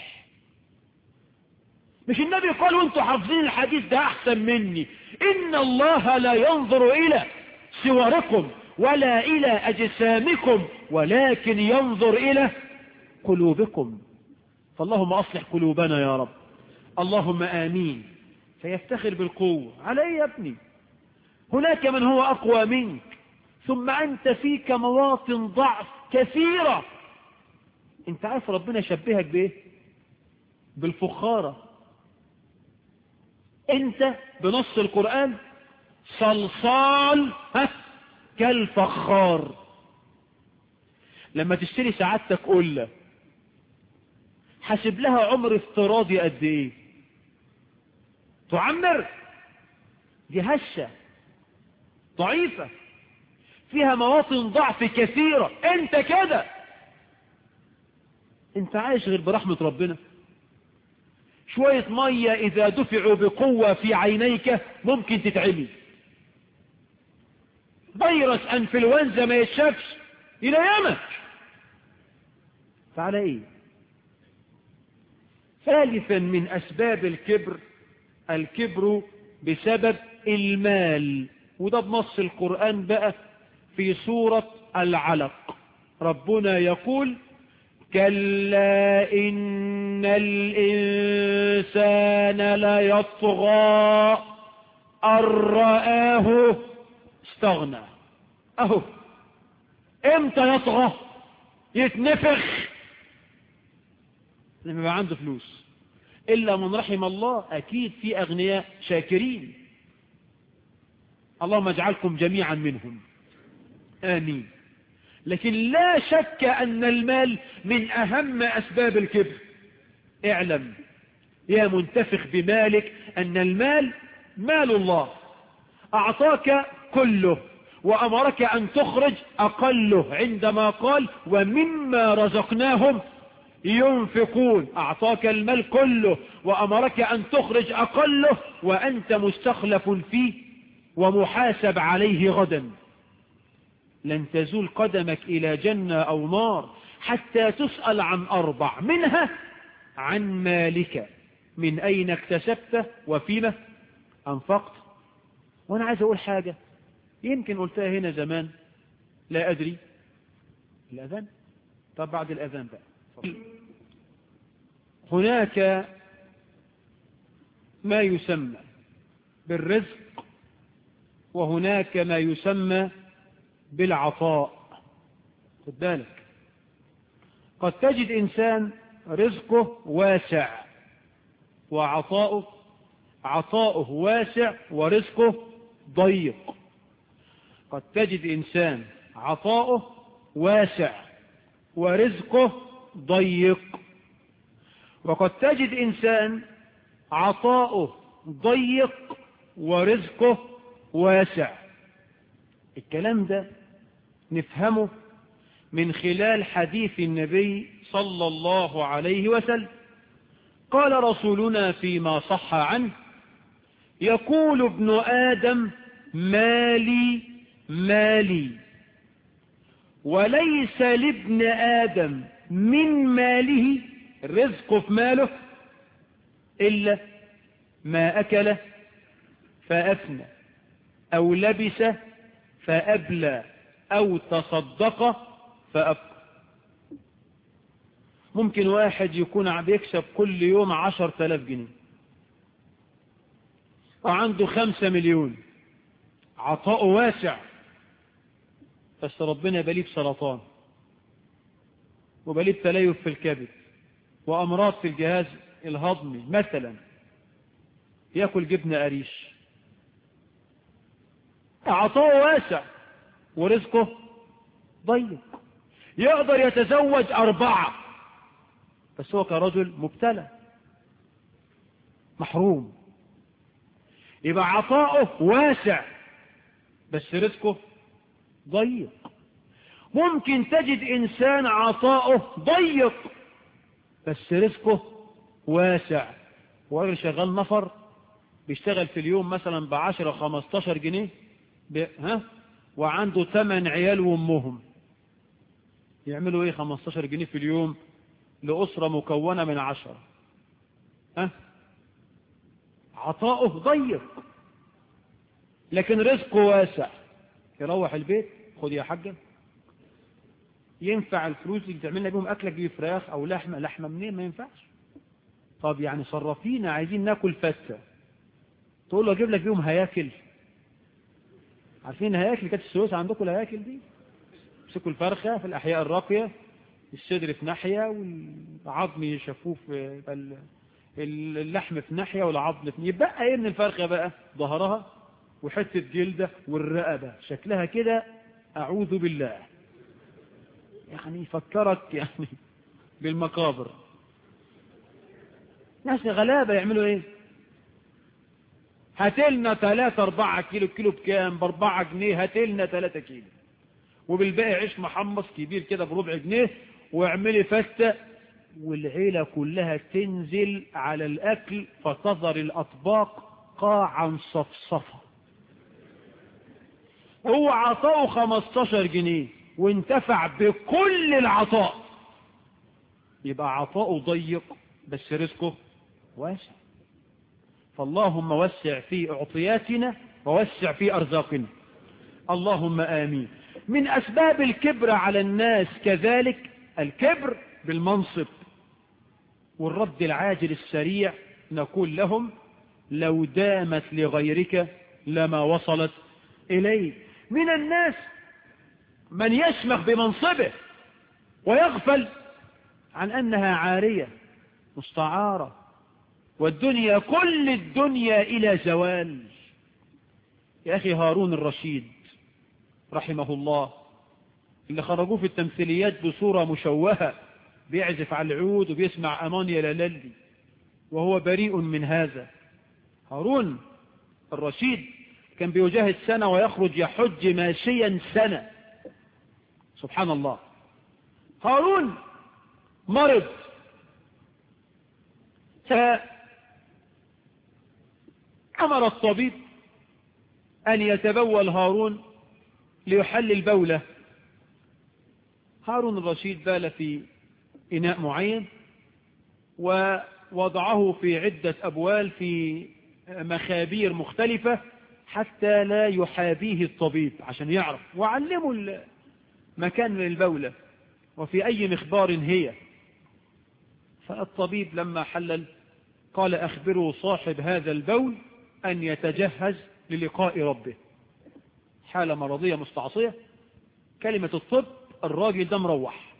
مش النبي قال وانتوا حافظين الحديث ده أحسن مني إن الله لا ينظر إلى صوركم ولا إلى أجسامكم ولكن ينظر إلى قلوبكم فاللهم أصلح قلوبنا يا رب اللهم آمين فيفتخر بالقوة على ايه يا ابني هناك من هو أقوى منك ثم أنت فيك مواطن ضعف كثيرة انت عارف ربنا شبهك بايه بالفخارة انت بنص القرآن صلصال ها كالفخار لما تشتري سعادتك قلة حاسب لها عمر افتراضي قد ايه تعمر دي هشة ضعيفة فيها مواطن ضعف كثيرة انت كده انت عايش غير برحمة ربنا شوية مية اذا دفعوا بقوة في عينيك ممكن تتعمي فيروس انفلونزا ما يتشافش الى يمك فعلى ايه ثالثا من اسباب الكبر الكبر بسبب المال وده بنص القرآن بقى في سورة العلق ربنا يقول كلا إن الإنسان ليطغى أن رآه استغنى أهو امتى يطغى يتنفخ لما يبقى عنده فلوس إلا من رحم الله أكيد في أغنياء شاكرين اللهم اجعلكم جميعا منهم آمين لكن لا شك أن المال من أهم أسباب الكبر اعلم يا منتفخ بمالك أن المال مال الله أعطاك كله وأمرك أن تخرج أقله عندما قال ومما رزقناهم ينفقون أعطاك المال كله وأمرك أن تخرج أقله وأنت مستخلف فيه ومحاسب عليه غدا لن تزول قدمك إلى جنة أو نار حتى تسأل عن أربع منها عن مالك من أين اكتسبته وفيما أنفقت وأنا عايز أقول حاجة يمكن قلتها هنا زمان لا أدري الأذان طب بعد الأذان بقى هناك ما يسمى بالرزق وهناك ما يسمى بالعطاء خد بالك قد تجد إنسان رزقه واسع وعطاؤه عطاؤه واسع ورزقه ضيق قد تجد إنسان عطاؤه واسع ورزقه ضيق وقد تجد إنسان عطاؤه ضيق ورزقه واسع الكلام ده نفهمه من خلال حديث النبي صلى الله عليه وسلم قال رسولنا فيما صح عنه يقول ابن آدم مالي مالي وليس لابن آدم من ماله رزق في ماله إلا ما أكل فأفنى أو لبس فأبلى أو تصدق فأبقى ممكن واحد يكون بيكسب كل يوم عشر تلاف جنيه وعنده خمسة مليون عطاؤه واسع بس ربنا يبقى ليه بسرطان وبقى ليه بتليف في الكبد وأمراض في الجهاز الهضمي مثلا يأكل جبنة قريش عطاؤه واسع ورزقه ضيق يقدر يتزوج أربعة بس هو كرجل مبتلى محروم يبقى عطاؤه واسع بس رزقه ضيق ممكن تجد إنسان عطاؤه ضيق بس رزقه واسع وراجل شغال نفر بيشتغل في اليوم مثلا بعشرة خمستاشر جنيه ها وعنده ثمان عيال وامهم يعملوا ايه 15 جنيه في اليوم لأسرة مكونة من عشرة ها عطاؤه ضيق لكن رزقه واسع يروح البيت خد يا حاجة ينفع الفلوس اللي تعملنا بيهم أكلة تجيب فراخ أو لحمة لحمة منين ما ينفعش طب يعني صرفينا عايزين ناكل فتة تقول له أجيب لك بيهم هياكل عارفين هياكل كانت السويس عندكم الهياكل دي يمسكوا الفرخة في الأحياء الراقية الصدر في ناحية والعظم يشفوه في اللحم في ناحية والعظم في يبقى ايه من الفرخة بقى ظهرها وحتة جلدة والرقبة شكلها كده أعوذ بالله يعني يفكرك يعني بالمقابر ناس غلابة يعملوا ايه هاتلنا 3 4 كيلو كيلو بكام ب 4 جنيه هاتلنا 3 كيلو وبالباقي عيش محمص كبير كده بربع جنيه واعملي فتة والعيلة كلها تنزل على الأكل فتظهر الأطباق قاعا صفصفة هو عطاؤه 15 جنيه وانتفع بكل العطاء يبقى عطاؤه ضيق بس رزقه واسع فاللهم وسع في اعطياتنا ووسع في أرزاقنا اللهم آمين من أسباب الكبر على الناس كذلك الكبر بالمنصب والرد العاجل السريع نقول لهم لو دامت لغيرك لما وصلت إليه من الناس من يشمخ بمنصبه ويغفل عن أنها عارية مستعارة والدنيا كل الدنيا إلى زوال يا أخي هارون الرشيد رحمه الله اللي خرجوه في التمثيليات بصورة مشوهة بيعزف على العود وبيسمع أمان يا لالي وهو بريء من هذا هارون الرشيد كان بيجاهد سنة ويخرج يحج ماشيا سنة سبحان الله هارون مرض فأمر الطبيب أن يتبول هارون ليحل البولة هارون الرشيد بال في إناء معين ووضعه في عدة أبوال في مخابير مختلفة حتى لا يحابيه الطبيب عشان يعرف وعلمه مكان البولة وفي أي مخبار هي فالطبيب لما حلل قال أخبروا صاحب هذا البول أن يتجهز للقاء ربه حالة مرضية مستعصية كلمة الطب الراجل ده مروح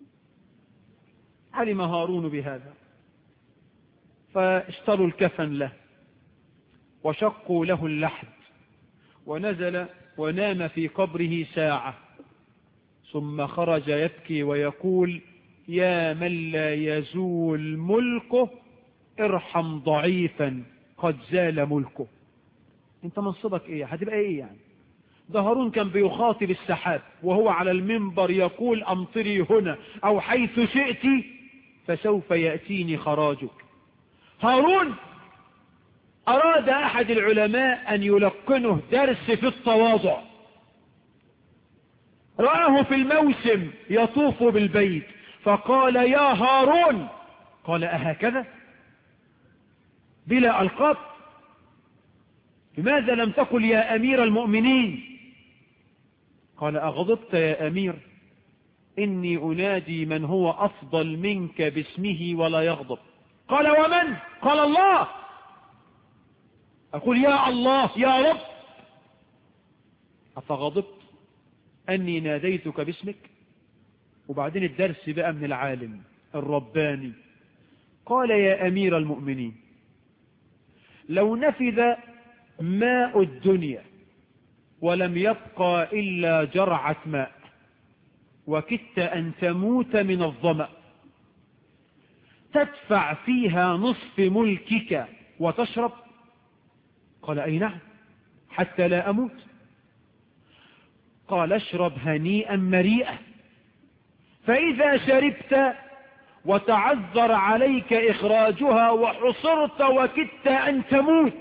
علم هارون بهذا فاشتروا الكفن له وشقوا له اللحد ونزل ونام في قبره ساعة ثم خرج يبكي ويقول يا من لا يزول ملكه ارحم ضعيفا قد زال ملكه انت منصبك ايه هتبقى ايه يعني ده هارون كان بيخاطب السحاب وهو على المنبر يقول امطري هنا او حيث شئت فسوف يأتيني خراجك هارون اراد احد العلماء ان يلقنه درس في التواضع رآه في الموسم يطوف بالبيت فقال يا هارون قال أهكذا بلا ألقاب لماذا لم تقل يا أمير المؤمنين قال أغضبت يا أمير إني أنادي من هو أفضل منك باسمه ولا يغضب قال ومن قال الله أقول يا الله يا رب أفغضبت أني ناديتك باسمك وبعدين الدرس بقى من العالم الرباني قال يا أمير المؤمنين لو نفذ ماء الدنيا ولم يبقى إلا جرعة ماء وكدت أن تموت من الظمأ تدفع فيها نصف ملكك وتشرب قال أي نعم حتى لا أموت قال اشرب هنيئا مريئا فإذا شربت وتعذر عليك إخراجها وحصرت وكدت أن تموت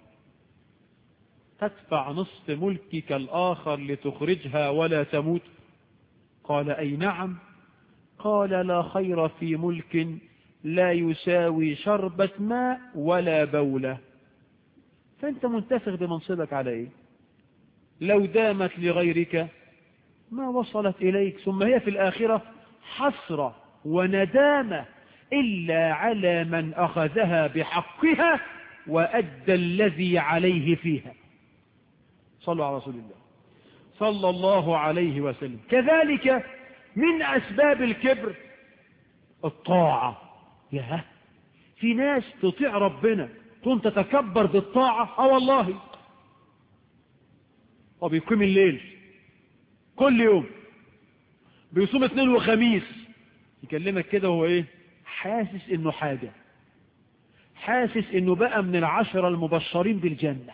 تدفع نصف ملكك الآخر لتخرجها ولا تموت قال أي نعم قال لا خير في ملك لا يساوي شربة ماء ولا بولة فأنت منتفخ بمنصبك على إيه لو دامت لغيرك ما وصلت إليك ثم هي في الآخرة حسرة وندامة إلا على من أخذها بحقها وأدى الذي عليه فيها صلوا على رسول الله صلى الله عليه وسلم كذلك من أسباب الكبر الطاعة يا في ناس تطيع ربنا تكون تتكبر بالطاعة اه والله وبيقيم الليل كل يوم بيصوم اثنين وخميس يكلمك كده هو ايه حاسس انه حاجة حاسس انه بقى من العشرة المبشرين بالجنة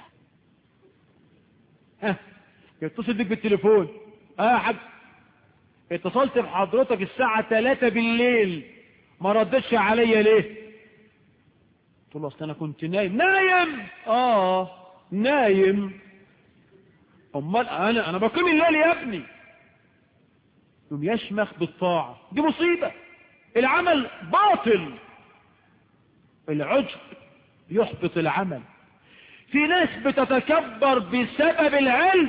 ها يتصل بيك بالتليفون اه يا حاج اتصلت بحضرتك الساعة 3 بالليل ما ردتش عليا ليه قلت له اصل انا كنت نايم نايم اه نايم امال انا انا بقيم الليل يا ابني يوم يشمخ بالطاعة دي مصيبة العمل باطل العجب يحبط العمل في ناس بتتكبر بسبب العلم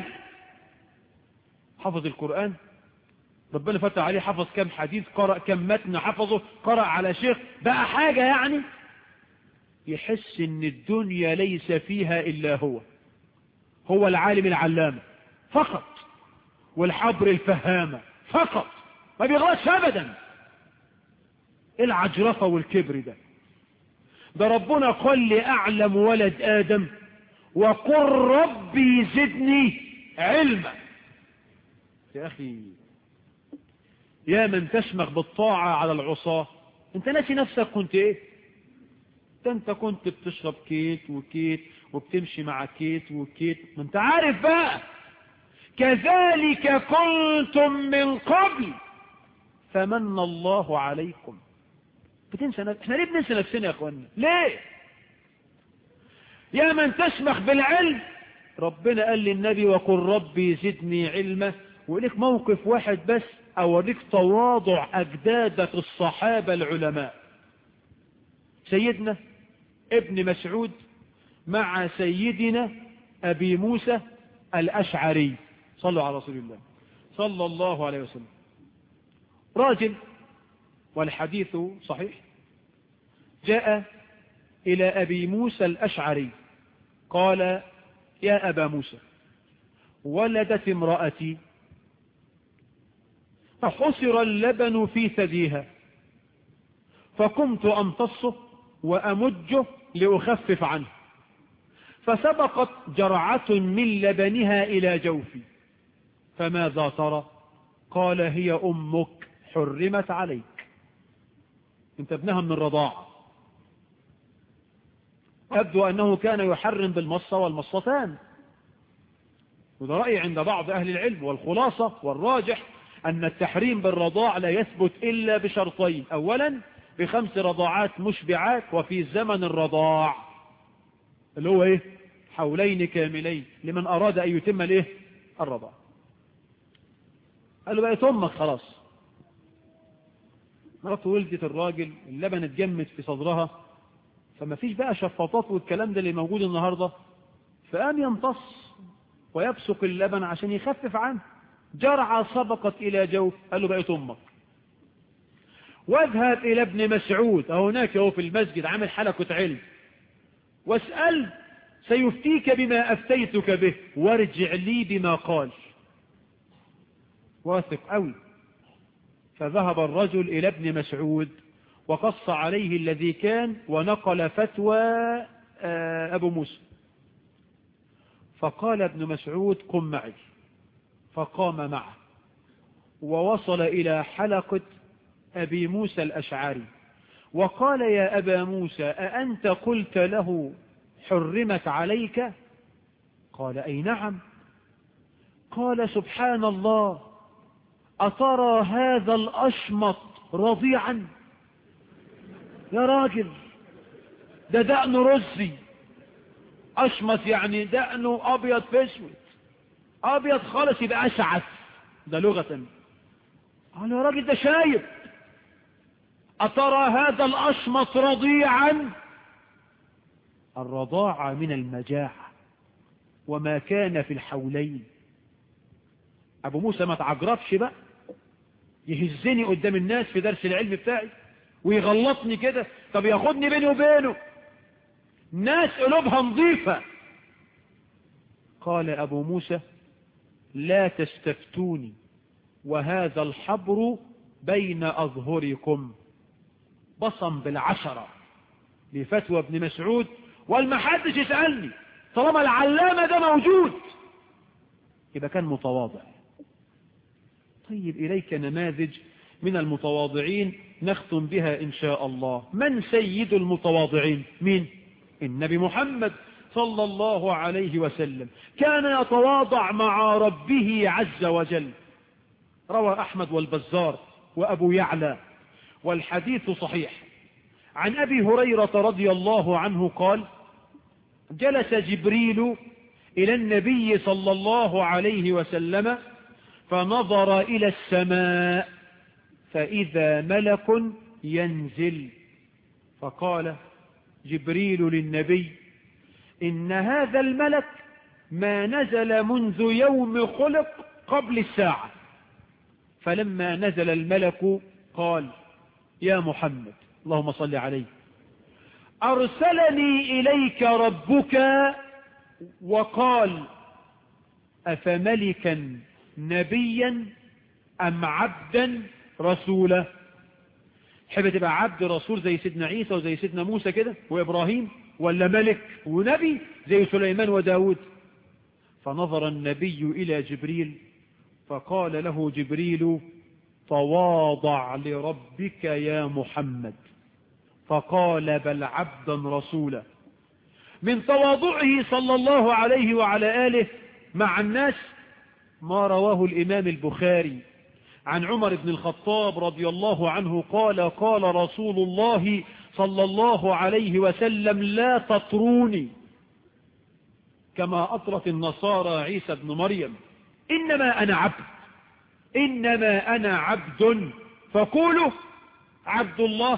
حفظ القرآن ربنا فتح عليه حفظ كم حديث قرأ كم متن حفظه قرأ على شيخ بقى حاجة يعني يحس ان الدنيا ليس فيها الا هو هو العالم العلامة فقط والحبر الفهامة فقط ما بيغلطش ابدا العجرفة والكبر ده ده ربنا قال لأعلم ولد آدم وقل ربي زدني علما يا أخي يا من تشمخ بالطاعة على العصاة انت ناسي نفسك كنت ايه ده انت كنت بتشرب كيت وكيت وبتمشي مع كيت وكيت ما انت عارف بقى كذلك كنتم من قبل فمن الله عليكم بتنسى نفسك احنا ليه بننسى نفسنا يا اخوانا ليه يا من تشمخ بالعلم ربنا قال للنبي وقل ربي زدني علما وليك موقف واحد بس اوريك تواضع اجدادك الصحابة العلماء سيدنا ابن مسعود مع سيدنا ابي موسى الاشعري صلوا على رسول الله صلى الله عليه وسلم راجل والحديث صحيح جاء إلى أبي موسى الأشعري قال يا أبا موسى ولدت امرأتي فحصر اللبن في ثديها فقمت أمتصه وأمجه لأخفف عنه فسبقت جرعة من لبنها إلى جوفي فماذا ترى قال هي أمك حرمت عليك انت ابنها من الرضاعة يبدو أنه كان يحرم بالمصة والمصتان وده رأي عند بعض أهل العلم والخلاصة والراجح أن التحريم بالرضاع لا يثبت إلا بشرطين أولا بخمس رضاعات مشبعات وفي زمن الرضاع اللي هو إيه حولين كاملين لمن أراد أن يتم الإيه الرضاع قال له بقى أمك خلاص مرات ولدت الراجل اللبن اتجمد في صدرها فما فيش بقى شفاطات والكلام ده اللي موجود النهاردة فقام يمتص ويبسق اللبن عشان يخفف عنه جرعة سبقت إلى جوف قال له بقيت أمك واذهب إلى ابن مسعود هناك هو في المسجد عامل حلقة علم واسأل سيفتيك بما أفتيتك به وارجع لي بما قال واثق أوي فذهب الرجل إلى ابن مسعود وقص عليه الذي كان ونقل فتوى أبو موسى فقال ابن مسعود قم معي فقام معه ووصل إلى حلقة أبي موسى الأشعري وقال يا أبا موسى أأنت قلت له حرمت عليك قال أي نعم قال سبحان الله أترى هذا الأشمط رضيعا يا راجل ده دقن رزي أشمط يعني دقنه أبيض في اسود أبيض خالص يبقى أشعث ده لغة قال يا راجل ده شايب أترى هذا الأشمط رضيعا الرضاعة من المجاعة وما كان في الحولين أبو موسى ما تعجرفش بقى يهزني قدام الناس في درس العلم بتاعي ويغلطني كده طب ياخدني بيني وبينه ناس قلوبها نظيفة قال أبو موسى لا تستفتوني وهذا الحبر بين أظهركم بصم بالعشرة لفتوى ابن مسعود والمحدش يسألني طالما العلامة ده موجود يبقى كان متواضع طيب إليك نماذج من المتواضعين نختم بها إن شاء الله من سيد المتواضعين مين النبي محمد صلى الله عليه وسلم كان يتواضع مع ربه عز وجل روى أحمد والبزار وأبو يعلى والحديث صحيح عن أبي هريرة رضي الله عنه قال جلس جبريل إلى النبي صلى الله عليه وسلم فنظر إلى السماء فإذا ملك ينزل فقال جبريل للنبي إن هذا الملك ما نزل منذ يوم خلق قبل الساعة فلما نزل الملك قال يا محمد اللهم صل عليه أرسلني إليك ربك وقال أفملكا نبيا أم عبدا رسولا حب تبقى عبد رسول زي سيدنا عيسى وزي سيدنا موسى كده وإبراهيم ولا ملك ونبي زي سليمان وداود فنظر النبي إلى جبريل فقال له جبريل تواضع لربك يا محمد فقال بل عبدا رسولا من تواضعه صلى الله عليه وعلى آله مع الناس ما رواه الإمام البخاري عن عمر بن الخطاب رضي الله عنه قال قال رسول الله صلى الله عليه وسلم لا تطروني كما أطرت النصارى عيسى بن مريم إنما أنا عبد إنما أنا عبد فقولوا عبد الله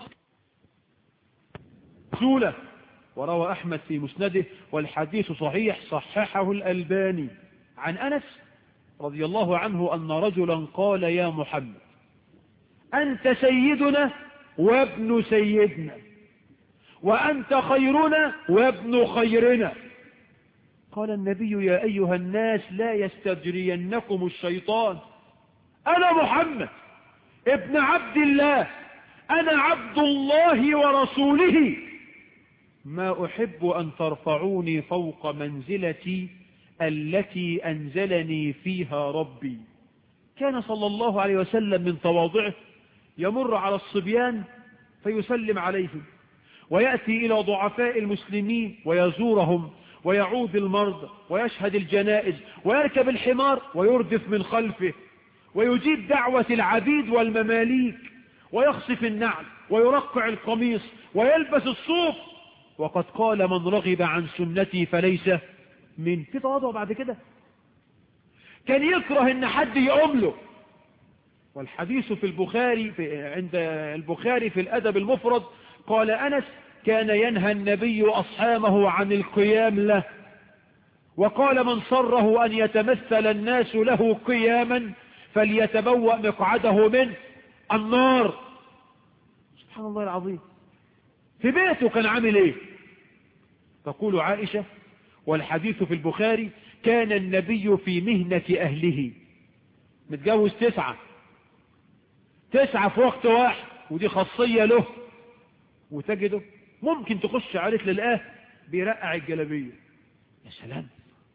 رسوله وروى أحمد في مسنده والحديث صحيح صححه الألباني عن أنس رضي الله عنه أن رجلا قال يا محمد أنت سيدنا وابن سيدنا وأنت خيرنا وابن خيرنا قال النبي يا أيها الناس لا يستجرينكم الشيطان أنا محمد ابن عبد الله أنا عبد الله ورسوله ما أحب أن ترفعوني فوق منزلتي التي أنزلني فيها ربي كان صلى الله عليه وسلم من تواضعه يمر على الصبيان فيسلم عليهم ويأتي إلى ضعفاء المسلمين ويزورهم ويعود المرضى ويشهد الجنائز ويركب الحمار ويردف من خلفه ويجيب دعوة العبيد والمماليك ويخصف النعل ويرقع القميص ويلبس الصوف وقد قال من رغب عن سنتي فليس من في تواضع بعد كده كان يكره ان حد يقوم له والحديث في البخاري في عند البخاري في الأدب المفرد قال أنس كان ينهى النبي أصحابه عن القيام له وقال من صره أن يتمثل الناس له قياما فليتبوأ مقعده من النار سبحان الله العظيم في بيته كان عامل ايه تقول عائشة والحديث في البخاري كان النبي في مهنة أهله متجوز تسعة تسعة في وقت واحد ودي خاصية له وتجده ممكن تخش عليه تلاقاه بيرقع الجلابية يا سلام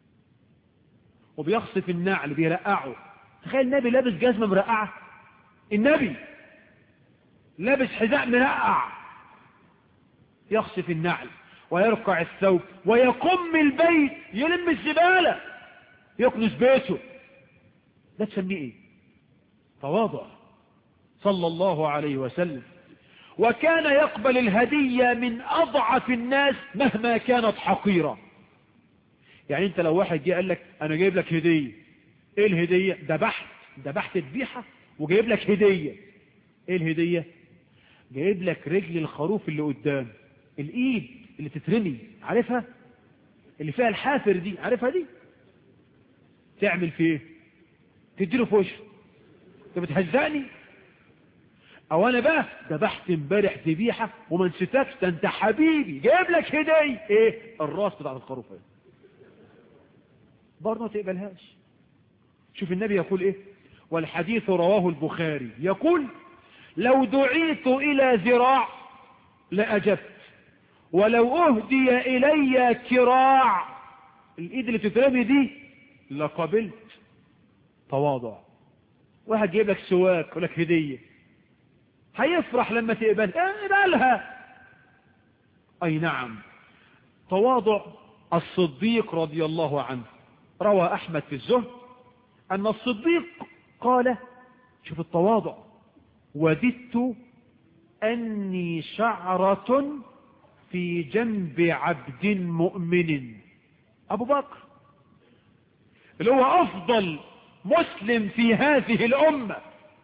وبيخصف النعل بيرقعه تخيل النبي لابس جزمة مرقعة النبي لابس حذاء مرقع يخصف النعل ويرقع الثوب ويقم البيت يلم الزبالة يكنس بيته ده تسميه ايه تواضع صلى الله عليه وسلم وكان يقبل الهدية من أضعف الناس مهما كانت حقيرة يعني انت لو واحد جه قال لك انا جايب لك هدية ايه الهدية دبحت دبحت ذبيحة وجايب لك هدية ايه الهدية جايب لك رجل الخروف اللي قدام الايد اللي تترمي عارفها اللي فيها الحافر دي عارفها دي تعمل فيه تديله في وشه انت بتهزقني او انا بقى ذبحت امبارح ذبيحه وما نسيتكش ده انت حبيبي جايب لك هديه ايه الراس بتاعت الخروف ايه برضه ما تقبلهاش شوف النبي يقول ايه والحديث رواه البخاري يقول لو دعيت الى ذراع لاجبت ولو اهدي الي كراع الايد اللي تترمي دي لقبلت تواضع واحد جايب لك سواك يقول لك هديه هيفرح لما تقبل اقبلها اي نعم تواضع الصديق رضي الله عنه روى احمد في الزهد ان الصديق قال شوف التواضع وددت اني شعرة في جنب عبد مؤمن ابو بكر اللي هو افضل مسلم في هذه الامة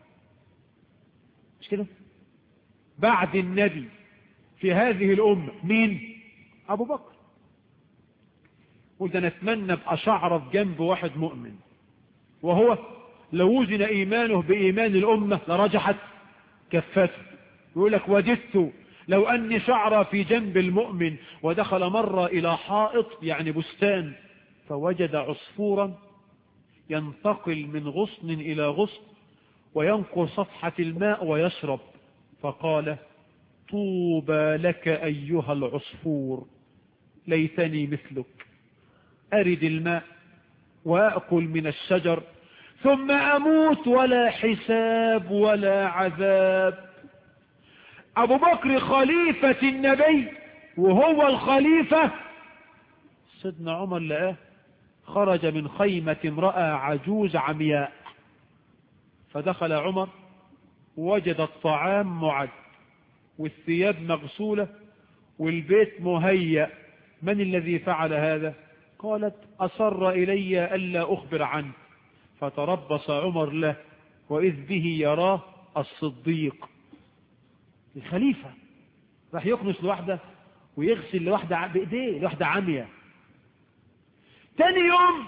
مش كده بعد النبي في هذه الأمة مين أبو بكر قلت أنا أتمنى أبقى شعر في جنب واحد مؤمن وهو لو وزن إيمانه بإيمان الأمة لرجحت كفته يقول لك وددت لو أني شعر في جنب المؤمن ودخل مرة إلى حائط يعني بستان فوجد عصفورا ينتقل من غصن إلى غصن وينقر صفحة الماء ويشرب فقال طوبى لك أيها العصفور ليتني مثلك أرد الماء وأأكل من الشجر ثم أموت ولا حساب ولا عذاب أبو بكر خليفة النبي وهو الخليفة سيدنا عمر لقاه خرج من خيمة امرأة عجوز عمياء فدخل عمر وجد الطعام معد والثياب مغسولة والبيت مهيأ من الذي فعل هذا قالت أصر إلي ألا أخبر عنه فتربص عمر له وإذ به يراه الصديق الخليفة راح يكنس لوحده ويغسل لوحده بإيديه لوحده عمية تاني يوم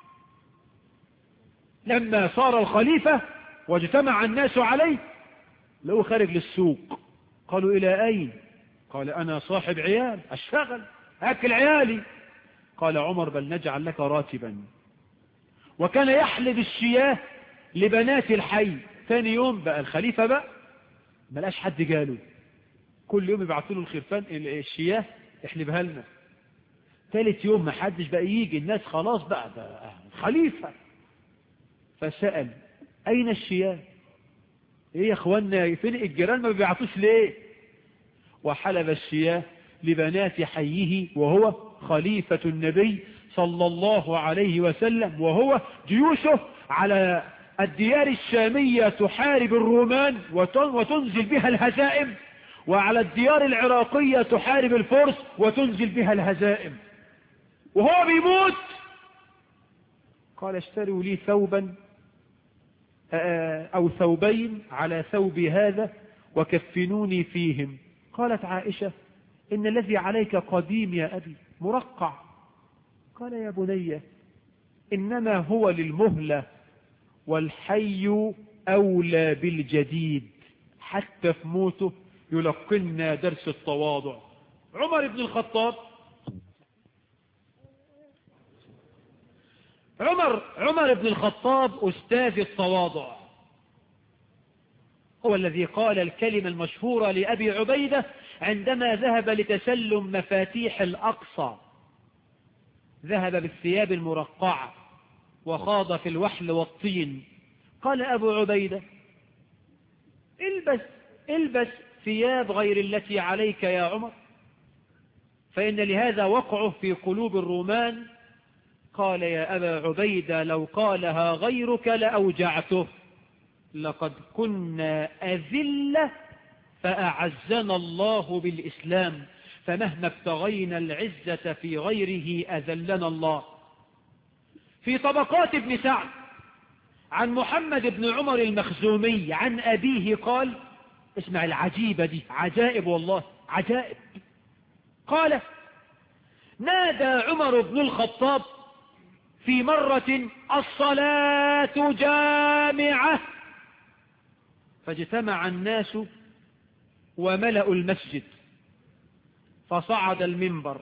لما صار الخليفة واجتمع الناس عليه لو خارج للسوق قالوا إلى أين قال أنا صاحب عيال أشتغل أكل عيالي قال عمر بل نجعل لك راتبا وكان يحلب الشياه لبنات الحي ثاني يوم بقى الخليفة بقى ملاش حد جاله كل يوم يبعثوا له الخرفان الشياه احلبها لنا ثالث يوم ما حدش بقى يجي الناس خلاص بقى ده خليفة فسأل أين الشياه ايه يا اخوانا فين الجيران ما بيبعتوش ليه وحلب الشياه لبنات حيه وهو خليفة النبي صلى الله عليه وسلم وهو جيوشه على الديار الشامية تحارب الرومان وتنزل بها الهزائم وعلى الديار العراقية تحارب الفرس وتنزل بها الهزائم وهو بيموت قال اشتروا لي ثوبا أو ثوبين على ثوب هذا وكفنوني فيهم قالت عائشة إن الذي عليك قديم يا أبي مرقع قال يا بني إنما هو للمهلة والحي أولى بالجديد حتى في موته يلقنا درس التواضع عمر بن الخطاب عمر عمر بن الخطاب أستاذ التواضع هو الذي قال الكلمة المشهورة لأبي عبيدة عندما ذهب لتسلم مفاتيح الأقصى ذهب بالثياب المرقعة وخاض في الوحل والطين قال أبو عبيدة البس البس ثياب غير التي عليك يا عمر فإن لهذا وقعه في قلوب الرومان قال يا أبا عبيدة لو قالها غيرك لأوجعته لقد كنا أذلة فأعزنا الله بالإسلام فمهما ابتغينا العزة في غيره أذلنا الله في طبقات ابن سعد عن محمد بن عمر المخزومي عن أبيه قال اسمع العجيبة دي عجائب والله عجائب قال نادى عمر بن الخطاب في مرة الصلاة جامعة فاجتمع الناس وملأوا المسجد فصعد المنبر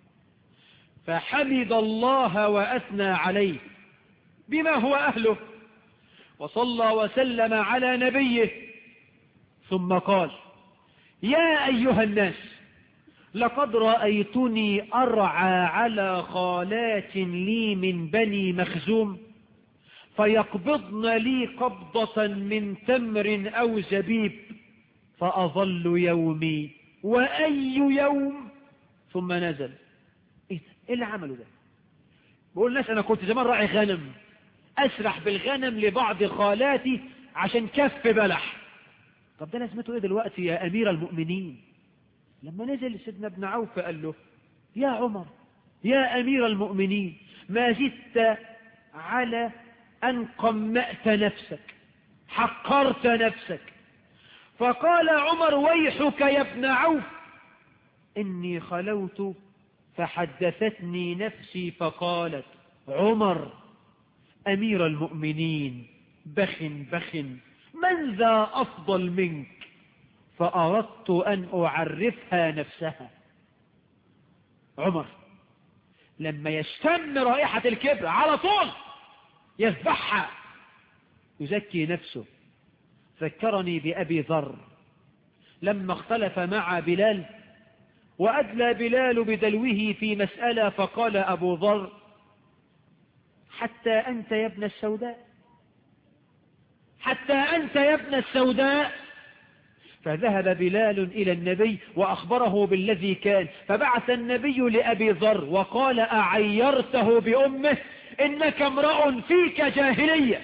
فحمد الله وأثنى عليه بما هو أهله وصلى وسلم على نبيه ثم قال يا أيها الناس لقد رأيتني أرعى على خالات لي من بني مخزوم فيقبضن لي قبضة من تمر أو زبيب فأظل يومي وأي يوم ثم نزل إيه, إيه اللي عمله ده بقول الناس أنا كنت زمان راعي غنم أسرح بالغنم لبعض خالاتي عشان كف بلح طب ده لازمته إيه دلوقتي يا أمير المؤمنين لما نزل سيدنا ابن عوف قال له يا عمر يا أمير المؤمنين ما زدت على أن قمأت نفسك حقرت نفسك فقال عمر ويحك يا ابن عوف إني خلوت فحدثتني نفسي فقالت عمر أمير المؤمنين بخ بخ من ذا أفضل منك فأردت أن أعرفها نفسها عمر لما يشتم رائحة الكبر على طول يذبحها يزكي نفسه ذكرني بأبي ذر لما اختلف مع بلال وأدلى بلال بدلوه في مسألة فقال أبو ذر حتى أنت يا ابن السوداء حتى أنت يا ابن السوداء فذهب بلال إلى النبي وأخبره بالذي كان فبعث النبي لأبي ذر وقال أعيرته بأمه إنك امرأ فيك جاهلية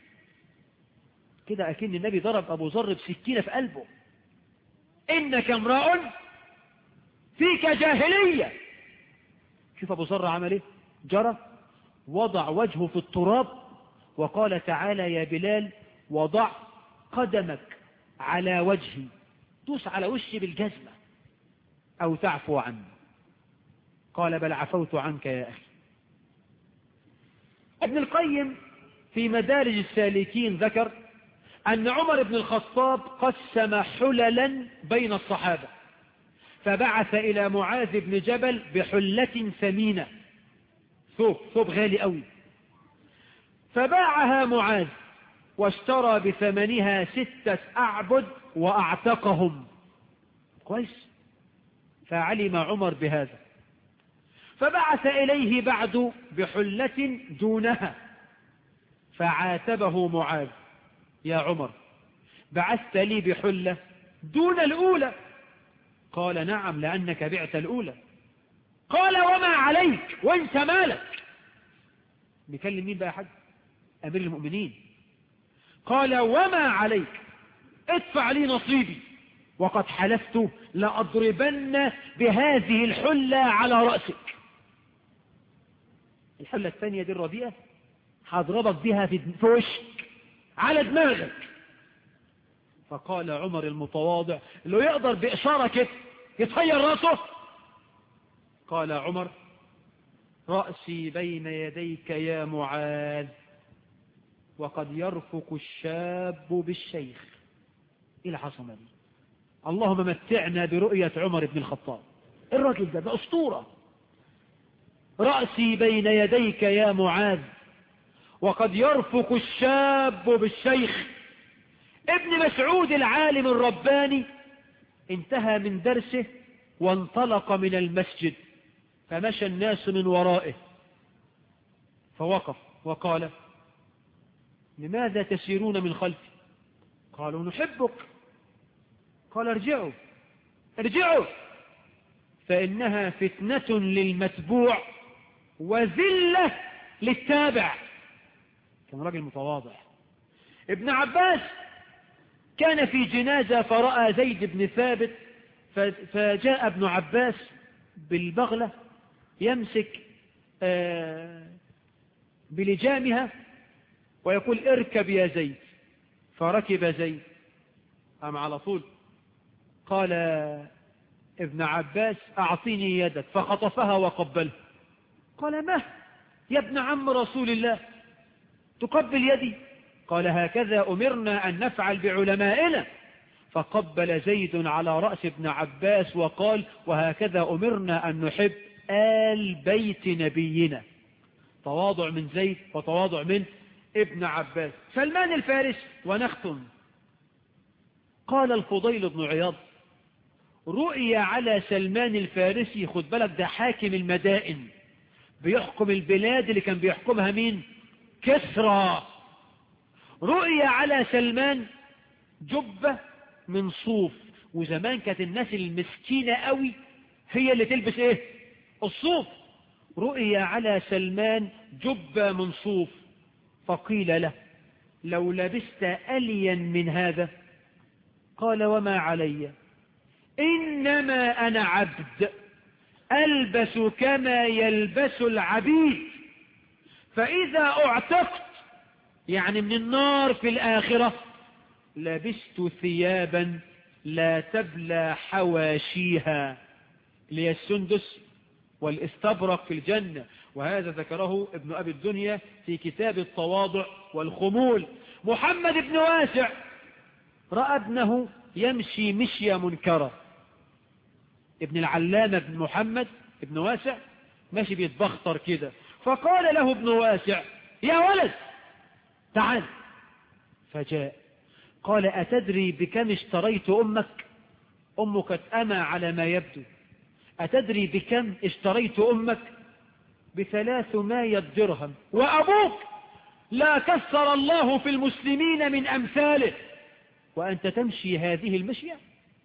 كده أكن النبي ضرب أبو ذر بسكينة في قلبه إنك امرأ فيك جاهلية شوف أبو ذر عمل إيه جرى وضع وجهه في التراب وقال تعالى يا بلال وضع قدمك على وجهي دوس على وشي بالجزمة أو تعفو عني قال بل عفوت عنك يا أخي ابن القيم في مدارج السالكين ذكر أن عمر بن الخطاب قسم حللا بين الصحابة فبعث إلى معاذ بن جبل بحلة ثمينة ثوب ثوب غالي قوي فباعها معاذ واشترى بثمنها ستة أعبد وأعتقهم كويس فعلم عمر بهذا فبعث إليه بعد بحلة دونها فعاتبه معاذ يا عمر بعثت لي بحلة دون الأولى قال نعم لأنك بعت الأولى قال وما عليك وانت مالك بيكلم مين بقى حد أمير المؤمنين قال وما عليك ادفع لي نصيبي وقد حلفت لأضربن بهذه الحلة على رأسك الحلة الثانية دي الرديئة هضربك بها في وشك على دماغك فقال عمر المتواضع لو يقدر بإشارة كده يتغير راسه قال عمر رأسي بين يديك يا معاذ وقد يرفق الشاب بالشيخ إلى حصم لي اللهم متعنا برؤية عمر بن الخطاب الراجل ده ده أسطورة رأسي بين يديك يا معاذ وقد يرفق الشاب بالشيخ ابن مسعود العالم الرباني انتهى من درسه وانطلق من المسجد فمشى الناس من ورائه فوقف وقال لماذا تسيرون من خلفي قالوا نحبك قال ارجعوا ارجعوا فإنها فتنة للمتبوع وذلة للتابع كان راجل متواضع ابن عباس كان في جنازة فرأى زيد بن ثابت فجاء ابن عباس بالبغلة يمسك بلجامها ويقول اركب يا زيد فركب زيد أم على طول قال ابن عباس أعطيني يدك فخطفها وقبله قال ما يا ابن عم رسول الله تقبل يدي قال هكذا أمرنا أن نفعل بعلمائنا فقبل زيد على رأس ابن عباس وقال وهكذا أمرنا أن نحب آل بيت نبينا تواضع من زيد وتواضع من ابن عباس سلمان الفارس ونختم قال الفضيل بن عياض رؤيا على سلمان الفارسي خد بالك ده حاكم المدائن بيحكم البلاد اللي كان بيحكمها مين كسرى رؤيا على سلمان جبة من صوف وزمان كانت الناس المسكينة قوي هي اللي تلبس ايه الصوف رؤيا على سلمان جبة من صوف فقيل له لو لبست أليا من هذا قال وما علي إنما أنا عبد ألبس كما يلبس العبيد فإذا أعتقت يعني من النار في الآخرة لبست ثيابا لا تبلى حواشيها لي السندس والاستبرق في الجنة وهذا ذكره ابن أبي الدنيا في كتاب التواضع والخمول محمد بن واسع رأى ابنه يمشي مشية منكرة ابن العلامة بن محمد ابن واسع ماشي بيتبختر كده فقال له ابن واسع يا ولد تعال فجاء قال أتدري بكم اشتريت أمك أمك أما على ما يبدو أتدري بكم اشتريت أمك بثلاثمائة درهم وأبوك لا كسر الله في المسلمين من أمثاله وأنت تمشي هذه المشية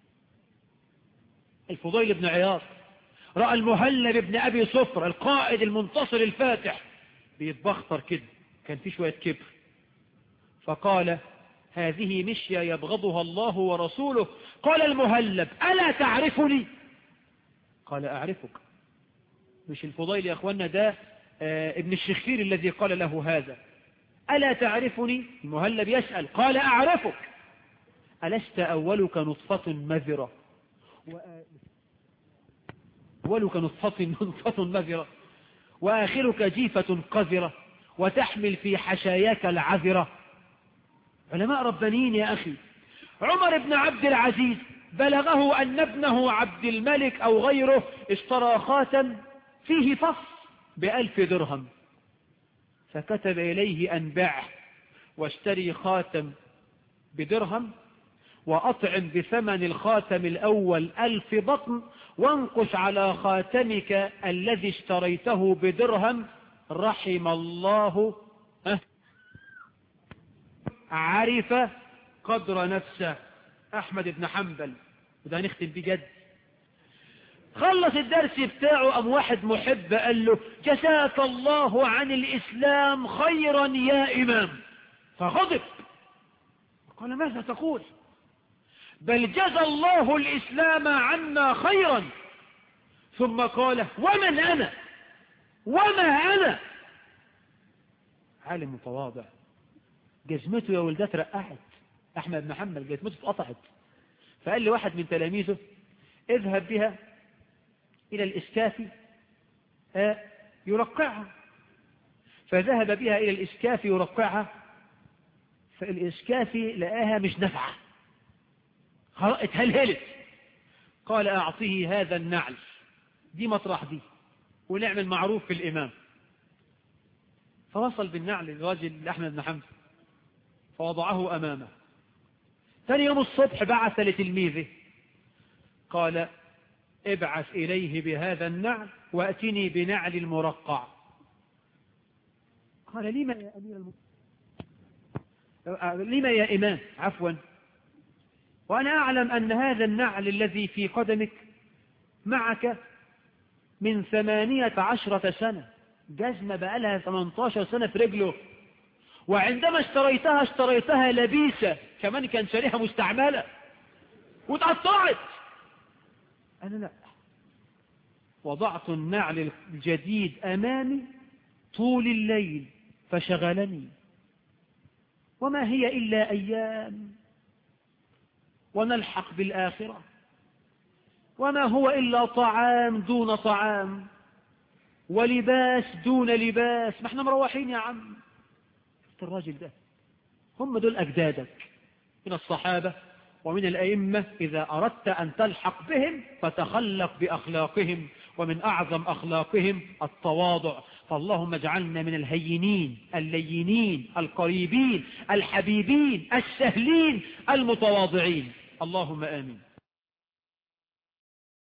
الفضيل بن عياض رأى المهلب بن أبي صفر القائد المنتصر الفاتح بيتبختر كده كان في شوية كبر فقال هذه مشية يبغضها الله ورسوله قال المهلب ألا تعرفني قال أعرفك مش الفضيل يا أخوانا ده آه ابن الشخير الذي قال له هذا ألا تعرفني المهلب يسأل قال أعرفك ألست أولك نطفة مذرة أولك نطفة نطفة مذرة وآخرك جيفة قذرة وتحمل في حشاياك العذرة علماء ربانيين يا أخي عمر بن عبد العزيز بلغه أن ابنه عبد الملك أو غيره اشترى خاتم فيه فص بألف درهم فكتب إليه أن بعه واشتري خاتم بدرهم وأطعم بثمن الخاتم الأول ألف بطن وانقش على خاتمك الذي اشتريته بدرهم رحم الله عرف قدر نفسه أحمد بن حنبل وده نختم بجد خلص الدرس بتاعه أم واحد محب قال له جزاك الله عن الإسلام خيرا يا إمام فغضب قال ماذا تقول بل جزى الله الإسلام عنا خيرا ثم قال ومن أنا وما أنا عالم متواضع جزمته يا ولدات رقعت أحمد بن محمد جزمته اتقطعت فقال لي واحد من تلاميذه اذهب بها إلى الإسكاف يرقعها فذهب بها إلى الإسكاف يرقعها فالإسكافي لقاها مش نفعة اتهلهلت قال أعطيه هذا النعل دي مطرح دي ونعمل معروف في الإمام فوصل بالنعل للراجل أحمد بن حمد فوضعه أمامه ثاني يوم الصبح بعث لتلميذه قال ابعث إليه بهذا النعل وأتني بنعل المرقع قال لما يا أمير المؤمنين لما يا إمام عفوا وأنا أعلم أن هذا النعل الذي في قدمك معك من ثمانية عشرة سنة جزمة بقالها 18 سنة في رجله وعندما اشتريتها اشتريتها لبيسة كمان كان شاريها مستعملة وتقطعت أنا لا وضعت النعل الجديد أمامي طول الليل فشغلني وما هي إلا أيام ونلحق بالآخرة وما هو إلا طعام دون طعام ولباس دون لباس ما احنا مروحين يا عم الراجل ده هم دول أجدادك من الصحابة ومن الأئمة إذا أردت أن تلحق بهم فتخلق بأخلاقهم ومن أعظم أخلاقهم التواضع فاللهم اجعلنا من الهينين اللينين القريبين الحبيبين السهلين المتواضعين اللهم آمين